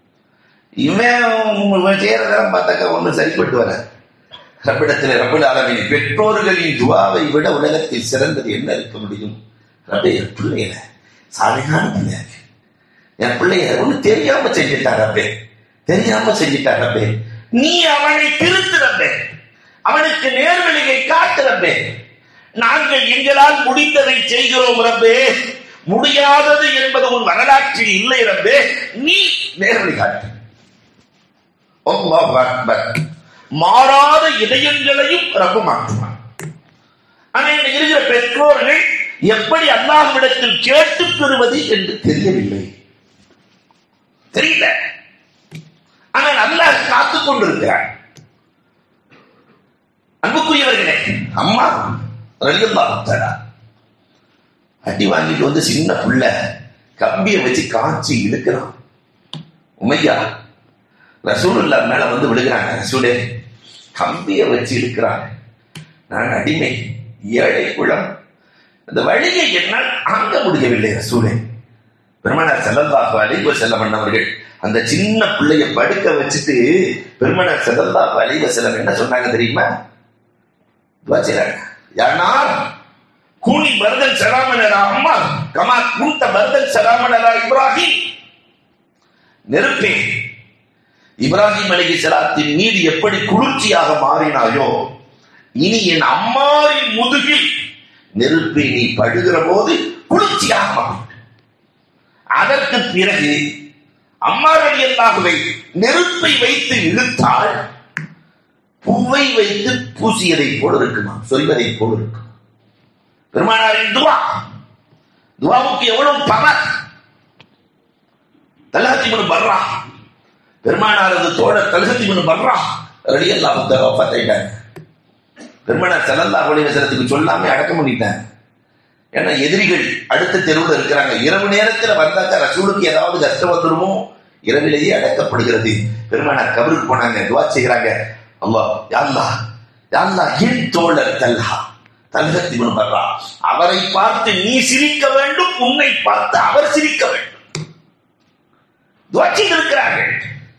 இவன் செய்யறதெல்லாம் பார்த்தாக்கா ஒன்றும் சரிப்பட்டு வர ரப்பிடத்தில் ரப்பில் அளவின் பெற்றோர்களின் துவாவை விட உலகத்தில் சிறந்தது என்ன இருக்க முடியும் ரப்பே என் பிள்ளைகள சாலையான பிள்ளையா இருக்கு என் பிள்ளைய ஒண்ணு தெரியாம செஞ்சுட்டார் ரப்பே தெரியாம செஞ்சுட்டார் ரப்பே நீ அவனை திருத்து ரப்பே அவனுக்கு நேர்வழியை காட்டு ரப்பே நாங்கள் எங்களால் முடிந்ததை செய்கிறோம் ரப்பே முடியாதது என்பது உன் வரலாற்றில் இல்லை ரப்பே நீ நேர்வழி காட்டு அல்லாஹ் அக்பர் மாறாத இதயங்களையும் ரப்பு மாற்றுவான் ஆனா இன்னைக்கு இருக்கிற பெற்றோர்கள் எப்படி அல்லாஹ்விடத்தில் கேட்டு பெறுவது என்று தெரியவில்லை தெரியல ஆனால் அல்லாஹ் காத்துக் கொண்டிருக்கிறார் அன்புக்குரியவர்களே அம்மா ரலியல்லாஹு அடி வாங்கிட்டு வந்து சின்ன புள்ள கம்பியை வச்சு காய்ச்சி இழுக்கிறான் உமையா ரசூலுல்லா மேல வந்து விழுகிறாங்க ரசூலே கம்பியை வச்சு இழுக்கிறாங்க நான் அடிமை ஏழை குளம் அந்த வழியை என்னால் தாங்க முடியவில்லை ரசூலே பெருமனார் செல்லல்லாஹு அலைஹி வஸல்லம் அண்ணவர்கள் அந்த சின்ன பிள்ளைய படுக்க வச்சுட்டு பெருமனார் செல்லல்லாஹு அலைஹி வஸல்லம் என்ன சொன்னாங்க தெரியுமா துவா செய்றாங்க யானார் கூனி பர்தன் சலாமனரா அம்மா கமா கூத்த பர்தன் சலாமனரா இப்ராஹிம் நெருப்பே இப்ராஹிம் அலைஹி ஸலாத்தின் மீது எப்படி குளிர்ச்சியாக மாறினாயோ இனி என் அம்மாவின் முதுகில் நெருப்பை நீ படுகிற போது குளிர்ச்சியாக மாறும் அதற்கு பிறகு அம்மா ரலியல்லாஹுவை நெருப்பை வைத்து இழுத்தால் பூவை வைத்து பூசியதை போல இருக்குமா சொல்வதை போல இருக்கும் பெருமானாரின் துவா துவாவுக்கு எவ்வளவு பவர் தலகத்தி மனு பர்றா பெருமானாரது தோழர் தலகத்தி மனு பர்றா ரலியல்லாஹு தஆலா வஃபாத்தாயிட்டாங்க பெருமானார் ஸல்லல்லாஹு அலைஹி வஸல்லத்துக்கு சொல்லாம அடக்கம் பண்ணிட்டாங்க ஏன்னா எதிரிகள் அடுத்த தெருவில் இருக்கிறாங்க இரவு நேரத்தில் வந்தாக்க ரசூலுக்கு ஏதாவது கஷ்டம் வந்துருமோ இரவிலேயே அடக்கப்படுகிறது பெருமானார் கபருக்கு போனாங்க துவா செய்கிறாங்க அல்லாஹ் யாழ்லா யாழ்லா என் தோழர் தல்ஹா தல்ஹத்தி பர்றா அவரை பார்த்து நீ சிரிக்க வேண்டும் உன்னை பார்த்து அவர் சிரிக்க வேண்டும் துவா செய்திருக்கிறார்கள்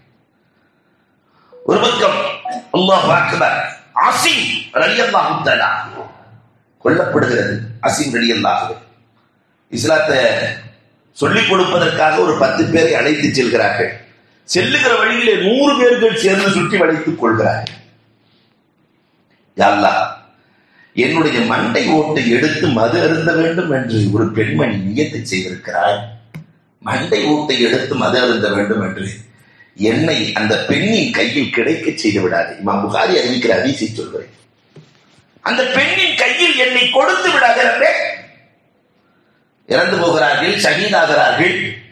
ஒரு பக்கம் அல்லாஹ் அக்பர் ஆசிம் ரலியல்லாஹு தஆலா கொல்லப்படுகிறது அசீம் ரலியல்லாஹு இஸ்லாத்தை சொல்லிக் கொடுப்பதற்காக ஒரு பத்து பேரை அழைத்து செல்கிறார்கள் செல்லுகிற வழியிலே நூறு பேர்கள் சேர்ந்து சுற்றி வளைத்துக் கொள்கிறார்கள் யா அல்லாஹ், என்னுடைய மண்டை ஓட்டை எடுத்து மது அருந்த வேண்டும் என்று ஒரு பெண்மணி நியத்தை செய்திருக்கிறார் மண்டை ஓட்டை எடுத்து மது அருந்த வேண்டும் என்று என்னை அந்த பெண்ணின் கையில் கிடைக்க செய்து விடாது இமாம் புகாரி அறிவிக்கிற அதிசை சொல்கிறேன் அந்த பெண்ணின் கையில் என்னை கொடுத்து விடாதே இறந்து போகிறார்கள் ஷஹீதாகிறார்கள்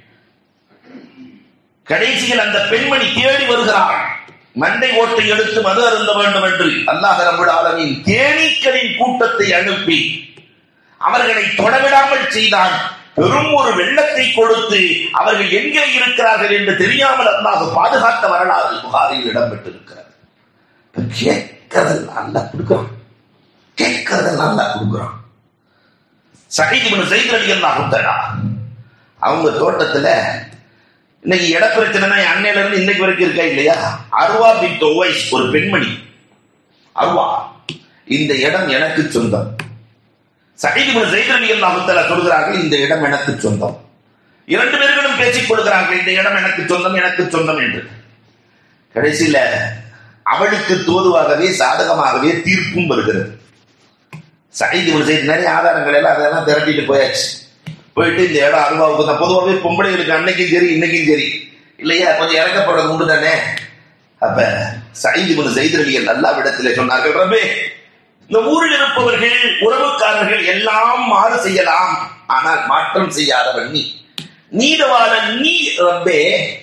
கடைசியில் அந்த பெண்மணி தேடி வருகிறாள் மண்டை ஓட்டை எடுத்து மது அருந்த வேண்டும் என்று அல்லாஹ் ரபுல் ஆலமீன் தேனீக்களின் கூட்டத்தை அனுப்பி அவர்களை தொடவிடாமல் செய்தான் பெரும் ஒரு வெள்ளத்தை கொடுத்து அவர்கள் எங்கே இருக்கிறார்கள் என்று தெரியாமல் அல்லாஹ் பாதுகாத்த வரலாறு புகாரில் இடம்பெற்றிருக்கிறது இப்ப கேட்கறதெல்லாம் அல்லாஹ் கொடுக்குறான் கேட்கறதெல்லாம் அல்லாஹ் கொடுக்குறான் சஹீத் இப்னு ஸைத் ரலியல்லாஹு தஆலா அவங்க தோட்டத்துல இன்னைக்கு இட பிரச்சனைனா என் அன்னையில இருந்து இன்னைக்கு வரைக்கும் இருக்கா இல்லையா அருவா பின் ஒவைஸ் ஒரு பெண்மணி அருவா இந்த இடம் எனக்கு சொந்தம் சஹீத் இப்னு ஸைத் ரலியல்லாஹு தஆலா சொல்கிறார்கள் இந்த இடம் எனக்கு சொந்தம் இரண்டு பேர்களும் பேசிக் கொள்கிறார்கள் இந்த இடம் எனக்கு சொந்தம் எனக்கு சொந்தம் என்று கடைசியில அவளுக்கு தோதுவாகவே சாதகமாகவே தீர்ப்பும் வருகிறது சைது செய்தி நிறைய ஆதாரங்கள் எல்லாம் அதெல்லாம் திரட்டிட்டு போயாச்சு போயிட்டு இந்த இடம் அருவாவுக்கு தான் பொதுவாகவே பொம்பளைகளுக்கு அன்னைக்கும் சரி இன்னைக்கும் சரி இல்லையா கொஞ்சம் இறக்கப்படுறது உண்டு தானே அப்ப சைது முன் செய்திரலியல் நல்லா விடத்திலே சொன்னார்கள் ரபே இந்த ஊரில் இருப்பவர்கள் உறவுக்காரர்கள் எல்லாம் மாறு செய்யலாம் ஆனால் மாற்றம் செய்யாதவன் நீ நீதவாளன் நீ ரப்பே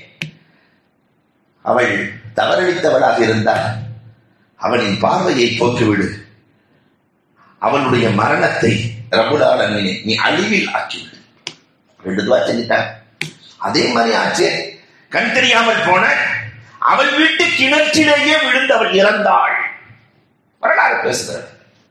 அவள் தவறளித்தவளாக இருந்தால் அவனின் பார்வையை போக்கிவிடு அவனுடைய மரணத்தை ரபுலாலமீனே நீ அழிவில் ஆக்கிவிடு ரெண்டு துவா செஞ்சிட்டார் அதே மாதிரி ஆச்சு கண் தெரியாமல் போன அவள் வீட்டு கிணற்றிலேயே விழுந்து அவள் இறந்தாள் வரலாறு பேசுகிறார்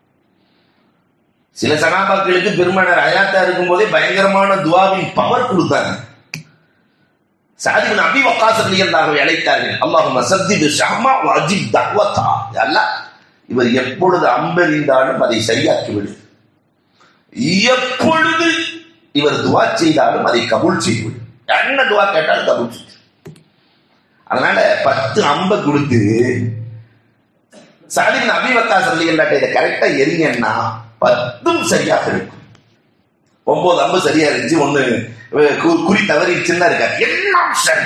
சில சகாபாக்களுக்கு பெருமானார் அயாத்தா இருக்கும் போதே பயங்கரமான துவாவின் பவர் கொடுத்தாங்க சாதிபின் அபி வக்காஸ் ரலியல்லாஹு அழைத்தார்கள் அல்லாஹும்ம சத்திது ஷஹ்மா வ அஜிப் தஅவதா யா அல்லாஹ் இவர் எப்பொழுது அம்பெறிந்தாலும் அதை சரியாக்கி விடு எப்பொழுது இவர் துவா செய்தாலும் அதை கபூல் செய்து என்ன துவா கேட்டாலும் கபூல் செய்து அதனால பத்து அம்ப கொடுத்து சாதிபின் அபி வக்காஸ் ரலியல்லாஹு இதை கரெக்டா எரிங்கன்னா பத்தும் சரியாக இருக்கும் ஒன்பது அம்பு சரியா இருந்துச்சு ஒண்ணு அஹ், கு- குறி தவறிடுச்சுன்னா இருக்காது எல்லாம் சரி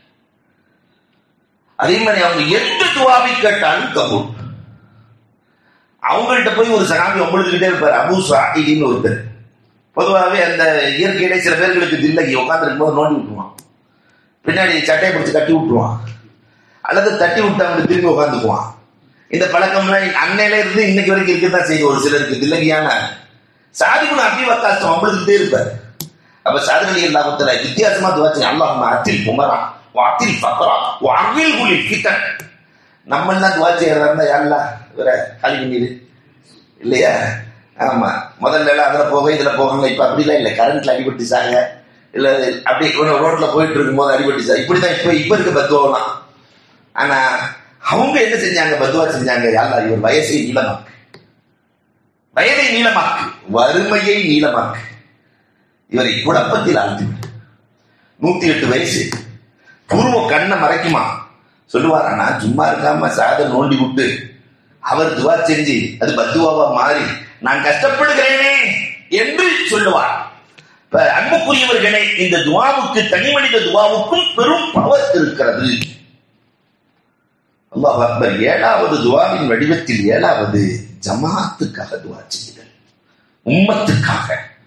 அதே மாதிரி அவங்க எந்த துவாவை கேட்டாலும் கபூல் அவங்கள்ட்ட போய் ஒரு சகாபி ஒம்பழுதுகிட்டே இருப்பார் அபு சாஹின்னு ஒருத்தர் பொதுவாகவே அந்த இயற்கையிலே சில பேர்களுக்கு தில்லகி உட்காந்துருக்கும் போது நோண்டி விட்டுருவான் பின்னாடி சட்டையை பிடிச்சு கட்டி விட்டுருவான் அல்லது தட்டி விட்டு அவங்க திரும்பி உட்காந்துக்குவான் இந்த பழக்கம்லாம் அன்னையில இருந்து இன்னைக்கு வரைக்கும் இருக்கதான் செய்யுது ஒரு சிலருக்கு தில்லகியான சாதிக்குள்ள அப்படி வக்காசம் அம்பழுதுகிட்டே இருப்பார் அப்ப சாதனை இல்லாமத்துல வித்தியாசமா துவாச்சு அல்லாஹ் அத்தில் குமரா வாத்தில் பக்கரா வாவில் குலி கிட்டன் நம்ம எல்லாம் துவா செய்யறதா இருந்தா யாருலா இவர காலி பண்ணிடு இல்லையா ஆமா முதல்ல எல்லாம் அதுல போக இதுல போகணும் இப்ப அப்படிலாம் இல்லை கரண்ட்ல அடிபட்டு சாங்க இல்ல அப்படி ஒரு ரோட்ல போயிட்டு இருக்கும்போது அடிபட்டுச்சா இப்படிதான் இப்ப இப்ப இருக்க பத்துவாலாம் ஆனா அவங்க என்ன செஞ்சாங்க பத்துவா செஞ்சாங்க யாரா இவர் வயசை நீளமாக்கு வயதை நீளமாக்கு வறுமையை நீளமாக்கு இவரை குழப்பத்தில் ஆழ்த்திவிடு நூத்தி எட்டு வயசு பூர்வம் கண்ணை மறைக்குமா சொல்லுவாரா நான் சும்மா இருக்காம சாத நோண்டி விட்டு அவர் துவா செஞ்சு அது பத்துவாவா மாறி நான் கஷ்டப்படுகிறேனே என்று சொல்லுவார் இப்ப அன்புக்குரியவர்களே இந்த துவாவுக்கு தனி மனித துவாவுக்கும் பெரும் பவர் இருக்கிறது அல்லாஹ் அக்பர் ஏழாவது துவாவின் வடிவத்தில் ஏழாவது ஜமாத்துக்காக துவா செய்யுதல் உம்மத்துக்காக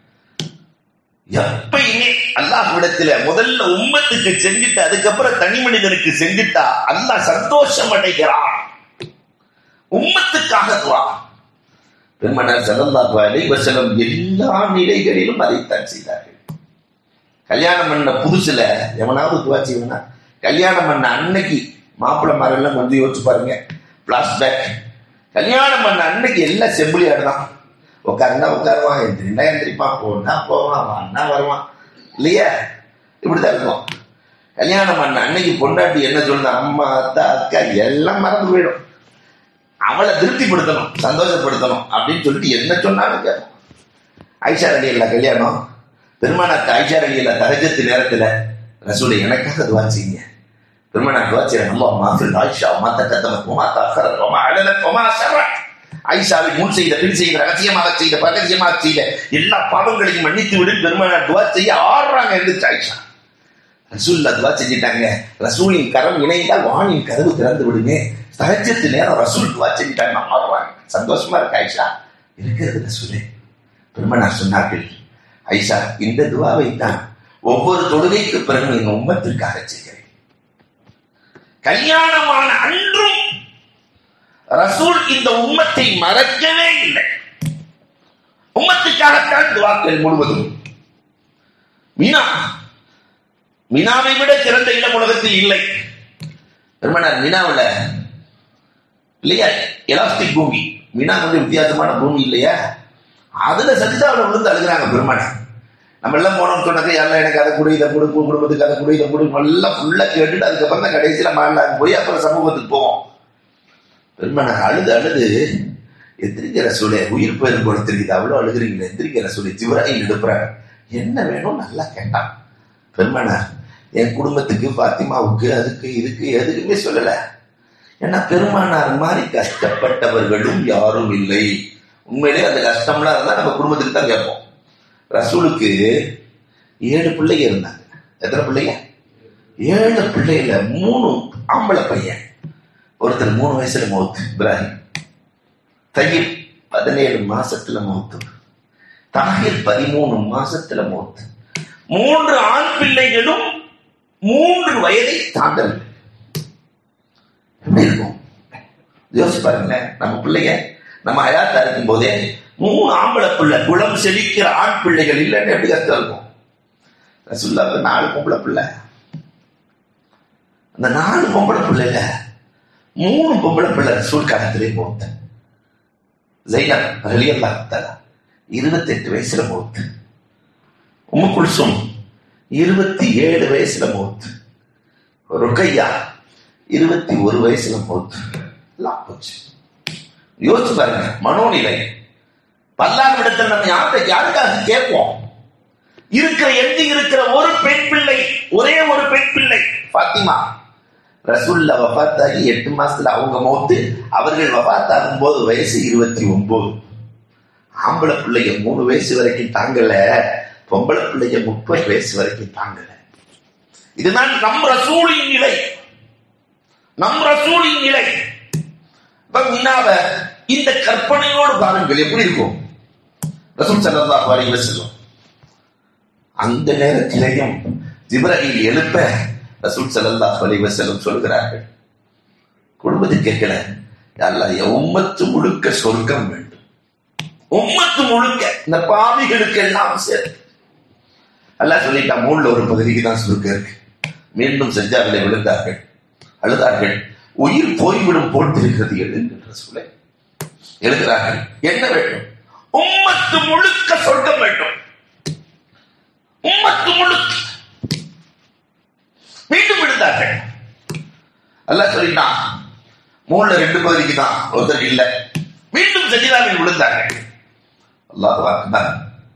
எப்பயுமே அல்லாஹ்விடத்துல முதல்ல உம்மத்துக்கு செஞ்சுட்டு அதுக்கப்புறம் தனி மனிதனுக்கு செஞ்சுட்டா அல்லாஹ் சந்தோஷம் அடைகிறான் உம்மத்துக்காக துவா பெருமனார் சல்லல்லாஹு அலைஹி வஸல்லம் எல்லா நிலைகளிலும் அதைத்தான் செய்தார்கள் கல்யாணம் பண்ண புதுசுல எவனாவது துவா செய்வனா கல்யாணம் பண்ண அன்னைக்கு மாப்பிள்ளை மாரெல்லாம் கொஞ்சம் யோசிச்சு பாருங்க பிளாஷ்பேக் கல்யாணம் பண்ண அன்னைக்கு எல்லாம் செம்பிளியாடு தான் உட்காருந்தா உட்காருவான் எந்திரினா எந்திரிப்பான் போனா போவான் வான்னா வருவான் இல்லையா இப்படிதான் இருக்கும் கல்யாணம் பண்ண அன்னைக்கு பொண்டாட்டி என்ன சொல்லுது அம்மா அத்தா அக்கா எல்லாம் மறந்து போயிடும் அவளை திருப்திப்படுத்தணும் சந்தோஷப்படுத்தணும் அப்படின்னு சொல்லிட்டு என்ன சொன்னாலும் கேட்கும் ஐஷா அலி இல்ல கல்யாணம் பெருமானாக்கு ஐஷா அலி இல்ல தரஜத்து நேரத்துல ரசூலை எனக்காக துவா செய்யுங்க பெருமானாக்கு துவா செய்யறேன் அம்மா மாஃபில் ஆயிஷா மாத்த கத்தமத் ஒமா தாக்கரத் ஒமா அழலத் ஒமா ஷர்ரத் ஐஷாவை முன் செய்த பின் செய்த ரகசியமாக செய்த பரகசியமாக செய்த எல்லா பாவங்களையும் மன்னித்து விடு பெருமானார் துவா செய்ய ஆடுறாங்க இருந்துச்சு ஆயிஷா ரசூல்லா துவா செஞ்சிட்டாங்க ரசூலின் கரம் இணைந்தால் வானின் கதவு திறந்து விடுங்க சகஜத்து நேரம் ரசூல் துவா செஞ்சிட்டாங்க ஆடுறாங்க சந்தோஷமா இருக்கு ஐஷா இருக்கிறது ரசூலே பெருமனார் சொன்னார்கள் ஐஷா இந்த துவாவை தான் ஒவ்வொரு தொழுகைக்கு பிறகு என் உம்மத்திற்காக செய்கிறேன் கல்யாணமான அன்றும் ரசூல் இந்த உம்மத்தை மறக்கவே இல்லை உம்மத்துக்காகத்தான் துவாக்கள் முழுவதும் மீனா மீனாவை விட சிறந்த இடம் உலகத்தில் இல்லை பெருமனார் மீனாவில் இல்லையா எலாஸ்டிக் பூமி மீனா கொஞ்சம் வித்தியாசமான பூமி இல்லையா அதுல சஜிதாவில் விழுந்து அழுகிறாங்க பெருமானார் நம்ம எல்லாம் போனோம்னு சொன்னது எல்லாம் எனக்கு அதை கொடு இதை கொடு உன் குடும்பத்துக்கு அதை கொடு இதை கொடு எல்லாம் ஃபுல்லா கேட்டுட்டு அதுக்கப்புறம் தான் கடைசியில மாநிலம் போய் அப்புறம் சமூகத்துக்கு போவோம் பெருமானார் அழுது அழுது எந்திரிக்கிற சூழலை உயிர் போயிரும் போல தெரியுது அவ்வளோ அழுகிறீங்களே எந்திரிக்கிற சூழலை சிவராயில் எடுப்புறாங்க என்ன வேணும் நல்லா கேட்டான் பெருமானார் என் குடும்பத்துக்கு பாத்திமாவுக்கு அதுக்கு இதுக்கு எதுக்குமே சொல்லல ஏன்னா பெருமானார் மாதிரி கஷ்டப்பட்டவர்களும் யாரும் இல்லை உண்மையிலே அந்த கஷ்டம்லாம் இருந்தா நம்ம குடும்பத்துக்கு தான் கேட்போம் ரசூலுக்கு ஏழு பிள்ளைங்க இருந்தாங்க எத்தனை பிள்ளைங்க ஏழு பிள்ளைகள மூணு ஆம்பளை பையன் ஒருத்தர் மூணு வயசுல மௌத்து இப்ராஹிம் தையீப் பதினேழு மாசத்துல மௌத்து தாகிர் பதிமூணு மாசத்துல மௌத்து மூன்று ஆண் பிள்ளைகளும் மூன்று வயதை தாண்டவில்லை எப்படி இருக்கும் யோசிச்சு பாருங்களேன் நம்ம பிள்ளைங்க நம்ம அயாத்தா இருக்கும் போதே மூணு ஆம்பளை பிள்ளை குளம் செழிக்கிற ஆண் பிள்ளைகள் இல்லைன்னு எப்படி கஷ்டம் இருக்கும் ரசுல்லாவுக்கு நாலு பொம்பளை பிள்ளை அந்த நாலு பொம்பளை பிள்ளைல மூணு பொம்பளை பிள்ளை ரசூல் காலத்திலே மூத்த ஜெயினப் ரலியல்லா தலா இருபத்தெட்டு வயசுல மூத்து உம்மு குல்சும் இருபத்தி ஏழு வயசுல மூத்து ருக்கையா இருபத்தி ஒரு வயசுல மூத்து எல்லாம் போச்சு யோசிச்சு பாருங்க மனோநிலை பல்லாண்டு இடத்துல நம்ம யார்கிட்ட யாருக்காக கேட்போம் இருக்கிற எங்க இருக்கிற ஒரு பெண் பிள்ளை ஒரே ஒரு பெண் பிள்ளை பாத்திமா ரசூல்ல வபாத்தாகி எட்டு மாசத்துல அவங்க மௌத்து அவர்கள் வபாத்தாகும் போது வயசு இருபத்தி ஒன்பது ஆம்பளை பிள்ளைங்க மூணு வயசு வரைக்கும் தாங்கல பொம்பளை பிள்ளைங்க முப்பது வயசு வரைக்கும் தாங்கல இதுதான் நம் ரசூலின் நிலை நம் ரசூலின் நிலை மீனாவ இந்த கற்பனையோடு பாருங்கள் எப்படி இருக்கும் ரசூல் சல்லல்லாஹு அலைஹி வஸல்லம் அந்த நேரத்திலேயும் ஜிப்ரஹீல் எழுப்ப ரசூல் சல்லல்லாஹு அலைஹி வஸல்லம் சொல்கிறார்கள் குடும்பத்தை கேட்கல அல்லாஹ் உம்மத்து முழுக்க சொர்க்கம் வேண்டும் உம்மத்து முழுக்க இந்த பாவிகளுக்கு எல்லாம் சேர்த்து அல்லாஹ் சொல்லிட்டா மூணுல ஒரு பகுதிக்கு தான் சுருக்கம் இருக்கு மீண்டும் செஞ்சார்களை விழுந்தார்கள் அழுதார்கள் உயிர் போய்விடும் போட்டிருக்கிறது எழுகின்ற சொல்லை எழுதுகிறார்கள் என்ன வேண்டும் உம்மத்து முழுக்க சொர்க்கம் வேண்டும் உம்மத்து முழுக்க மீண்டும் விழுந்தார்கள் அல்லாஹ் சொல்லிட்டான் மூணுல ரெண்டு பகுதிக்கு தான் ஒருத்தர் இல்ல மீண்டும் சஜிதாவில் விழுந்தார்கள் அல்லாஹ் அக்பர்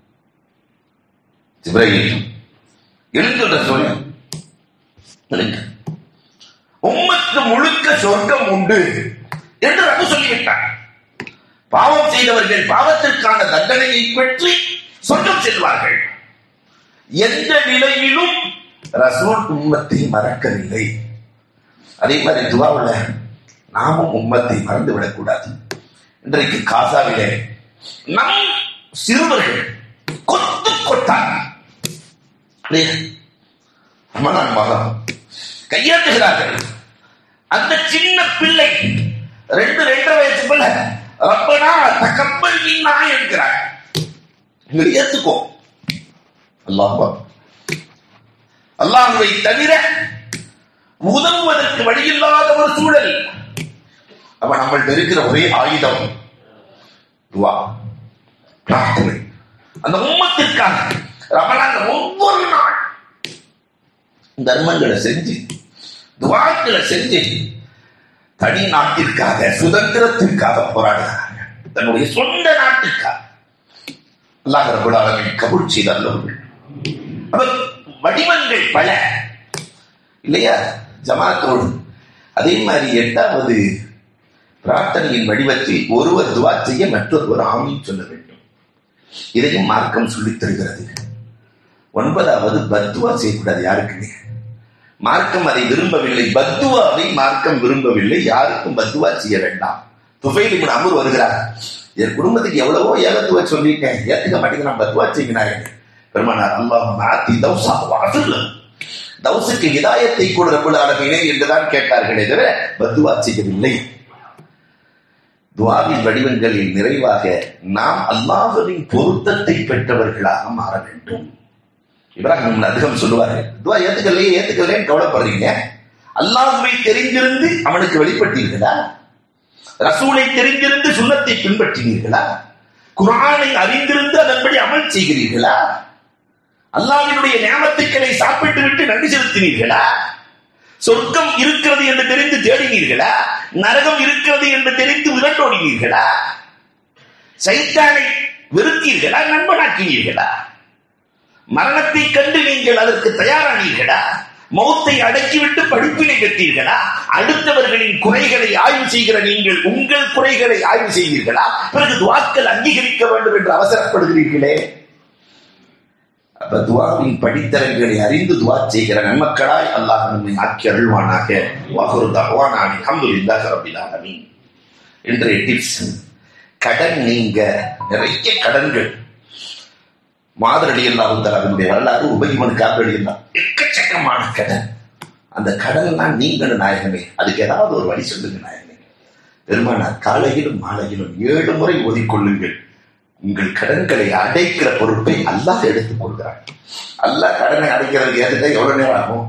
ஜிப்ரீல் எழுந்துள்ள சொல்லு எழுந்து உம்மத்து முழுக்க சொர்க்கம் உண்டு என்று ரகு சொல்லிவிட்டார் பாவம் செய்தவர்கள் பாவத்திற்கான தண்டனையை பெற்று சொர்க்கம் செல்வார்கள் எந்த நிலையிலும் ரசூல் உம்மத்தை மறக்கவில்லை அதே மாதிரி துவாவுல நாமும் உம்மத்தை மறந்து விடக்கூடாது இன்றைக்கு காசாவிலே நம் சிறுவர்கள் கொத்து கொட்டாங்க ரமலான் மாதம் கையாட்டுகிறார்கள் அந்த சின்ன பிள்ளை ரெண்டு ரெண்டரை வயசு பிள்ளை ரப்பனா தகப்பல் நீனா என்கிறார் நீங்கள் ஏத்துக்கோ அல்லாஹ் அல்லாஹுவை தவிர உதவுவதற்கு வழியில்லாத ஒரு சூழல் அப்ப நம்மள்ட்ட இருக்கிற ஒரே ஆயுதம் துவா பிரார்த்தனை அந்த உம்மத்திற்காக ரமலான் ஒவ்வொரு நாள் தர்மங்களை செஞ்சு துவாக்களை செஞ்சு தனி நாட்டிற்காக சுதந்திரத்திற்காக போராடுகிறாங்க தன்னுடைய சொந்த நாட்டிற்காக அல்லாஹ் ரபுல் ஆலமீன் கபூல் செய்த அல்லவர்கள் அவர் வடிவங்கள் பல இல்லையா ஜமாத்தோடு அதே மாதிரி எட்டாவது பிரார்த்தனையின் வடிவத்தில் ஒருவர் துவா செய்ய மற்றொருவர் ஆமீன் சொல்ல வேண்டும் இதையும் மார்க்கம் சொல்லித் தருகிறது ஒன்பதாவது பத்துவா செய்யக்கூடாது யாருக்குமே மார்க்கம் அதை விரும்பவில்லை பத்துவாவை மார்க்கம் விரும்பவில்லை யாருக்கும் பத்துவா செய்ய வேண்டாம் துஃபைல் இப்னு அமர் வருகிறார் என் குடும்பத்துக்கு எவ்வளவோ ஏகத்துவ சொல்லிட்டேன் ஏத்துக்க மாட்டேங்கிறான் பத்துவா செய்கிறாங்க பெருமானார் அல்லாஹ் மாத்தி தௌசா வாசல் தௌசுக்கு இதாயத்தை கூட ரப்புல் ஆலமீனே என்றுதான் கேட்டார்களே தவிர பத்துவா செய்யவில்லை துவாவின் வடிவங்களில் நிறைவாக நாம் அல்லாஹுவின் பொருத்தத்தை பெற்றவர்களாக மாற வேண்டும் இப்ராஹிம் அதிகம் சொல்லுவார்கள் துவா ஏத்துக்கலையே ஏத்துக்கலைன்னு கவலைப்படுறீங்க அல்லாஹுவை தெரிந்திருந்து அவனுக்கு வெளிப்பட்டீர்களா ரசூலை தெரிந்திருந்து சுண்ணத்தை பின்பற்றினீர்களா குரானை அறிந்திருந்து அதன்படி அமல் செய்கிறீர்களா அல்லாவினுடைய ஞாபகத்துக்களை சாப்பிட்டு விட்டு நன்றி செலுத்தினீர்களா சொர்க்கம் இருக்கிறது என்று தெரிந்து தேடினீர்களா நரகம் இருக்கிறது என்று தெரிந்து விரண்டோடினீர்களா சைத்தானை வெறுத்தீர்களா நண்பனாக்கினீர்களா மரணத்தை கண்டு நீங்கள் அதற்கு தயாரானீர்களா மௌத்தை அடக்கிவிட்டு படிப்பினை பெற்றீர்களா அடுத்தவர்களின் குறைகளை ஆய்வு செய்கிற நீங்கள் உங்கள் குறைகளை ஆய்வு செய்வீர்களா பிறகு துவாக்கள் அங்கீகரிக்க வேண்டும் என்று அவசரப்படுகிறீர்களே அப்ப துவாவின் படித்தரங்களை அறிந்து துவா செய்கிற நன்மக்களாய் அல்லாஹ் நம்மை ஆக்கி அருள்வானாக வாகுரு தகவானானி அஹமதுல்லாஹ் ரபில் ஆலமீன் இன்றைய டிப்ஸ் கடன் நீங்க நிறைய கடன்கள் மாதிரி எல்லாம் அதனுடைய வரலாறு உபயமன் காப்பீடு எல்லாம் எக்கச்சக்கமான கடன் அந்த கடன்லாம் நீங்களும் நாயகமே அதுக்கு ஏதாவது ஒரு வழி சொல்லுங்க நாயகமே பெருமானார் காலையிலும் மாலையிலும் ஏழு முறை ஓதிக்கொள்ளுங்கள் உங்கள் கடன்களை அடைக்கிற பொறுப்பை அல்லாஹ் எடுத்துக் கொள்கிறான் அல்லாஹ் கடனை அடைக்கிறதுக்கு ஏற்றுக்க எவ்வளவு நேரம் ஆகும்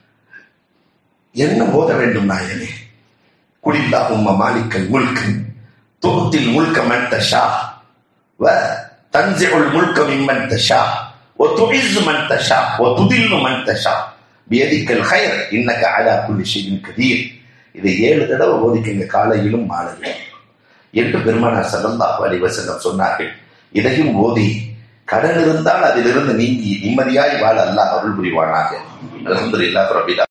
என்ன ஓத வேண்டும் நாயகமே குடில்லா உம்ம மாலிக்கல் முல்கு துகத்தில் முல்க மன் தஷா வ تنزع الملك ممن تشاء وتعز من تشاء وتذل من تشاء بيدك الخير انك على كل شيء قدير இதை ஏழு தடவை ஓதிக்குங்க காலையிலும் மாலையிலும் என்று பெருமானார் சல்லல்லாஹு அலைஹி வஸல்லம் சொன்னார்கள் இதையும் ஓதி கடன் இருந்தால் அதிலிருந்து நீங்கி நிம்மதியாய் வாழ அல்லாஹ் அருள் புரிவானாக அல்ஹம்துலில்லாஹ் ரப்பில்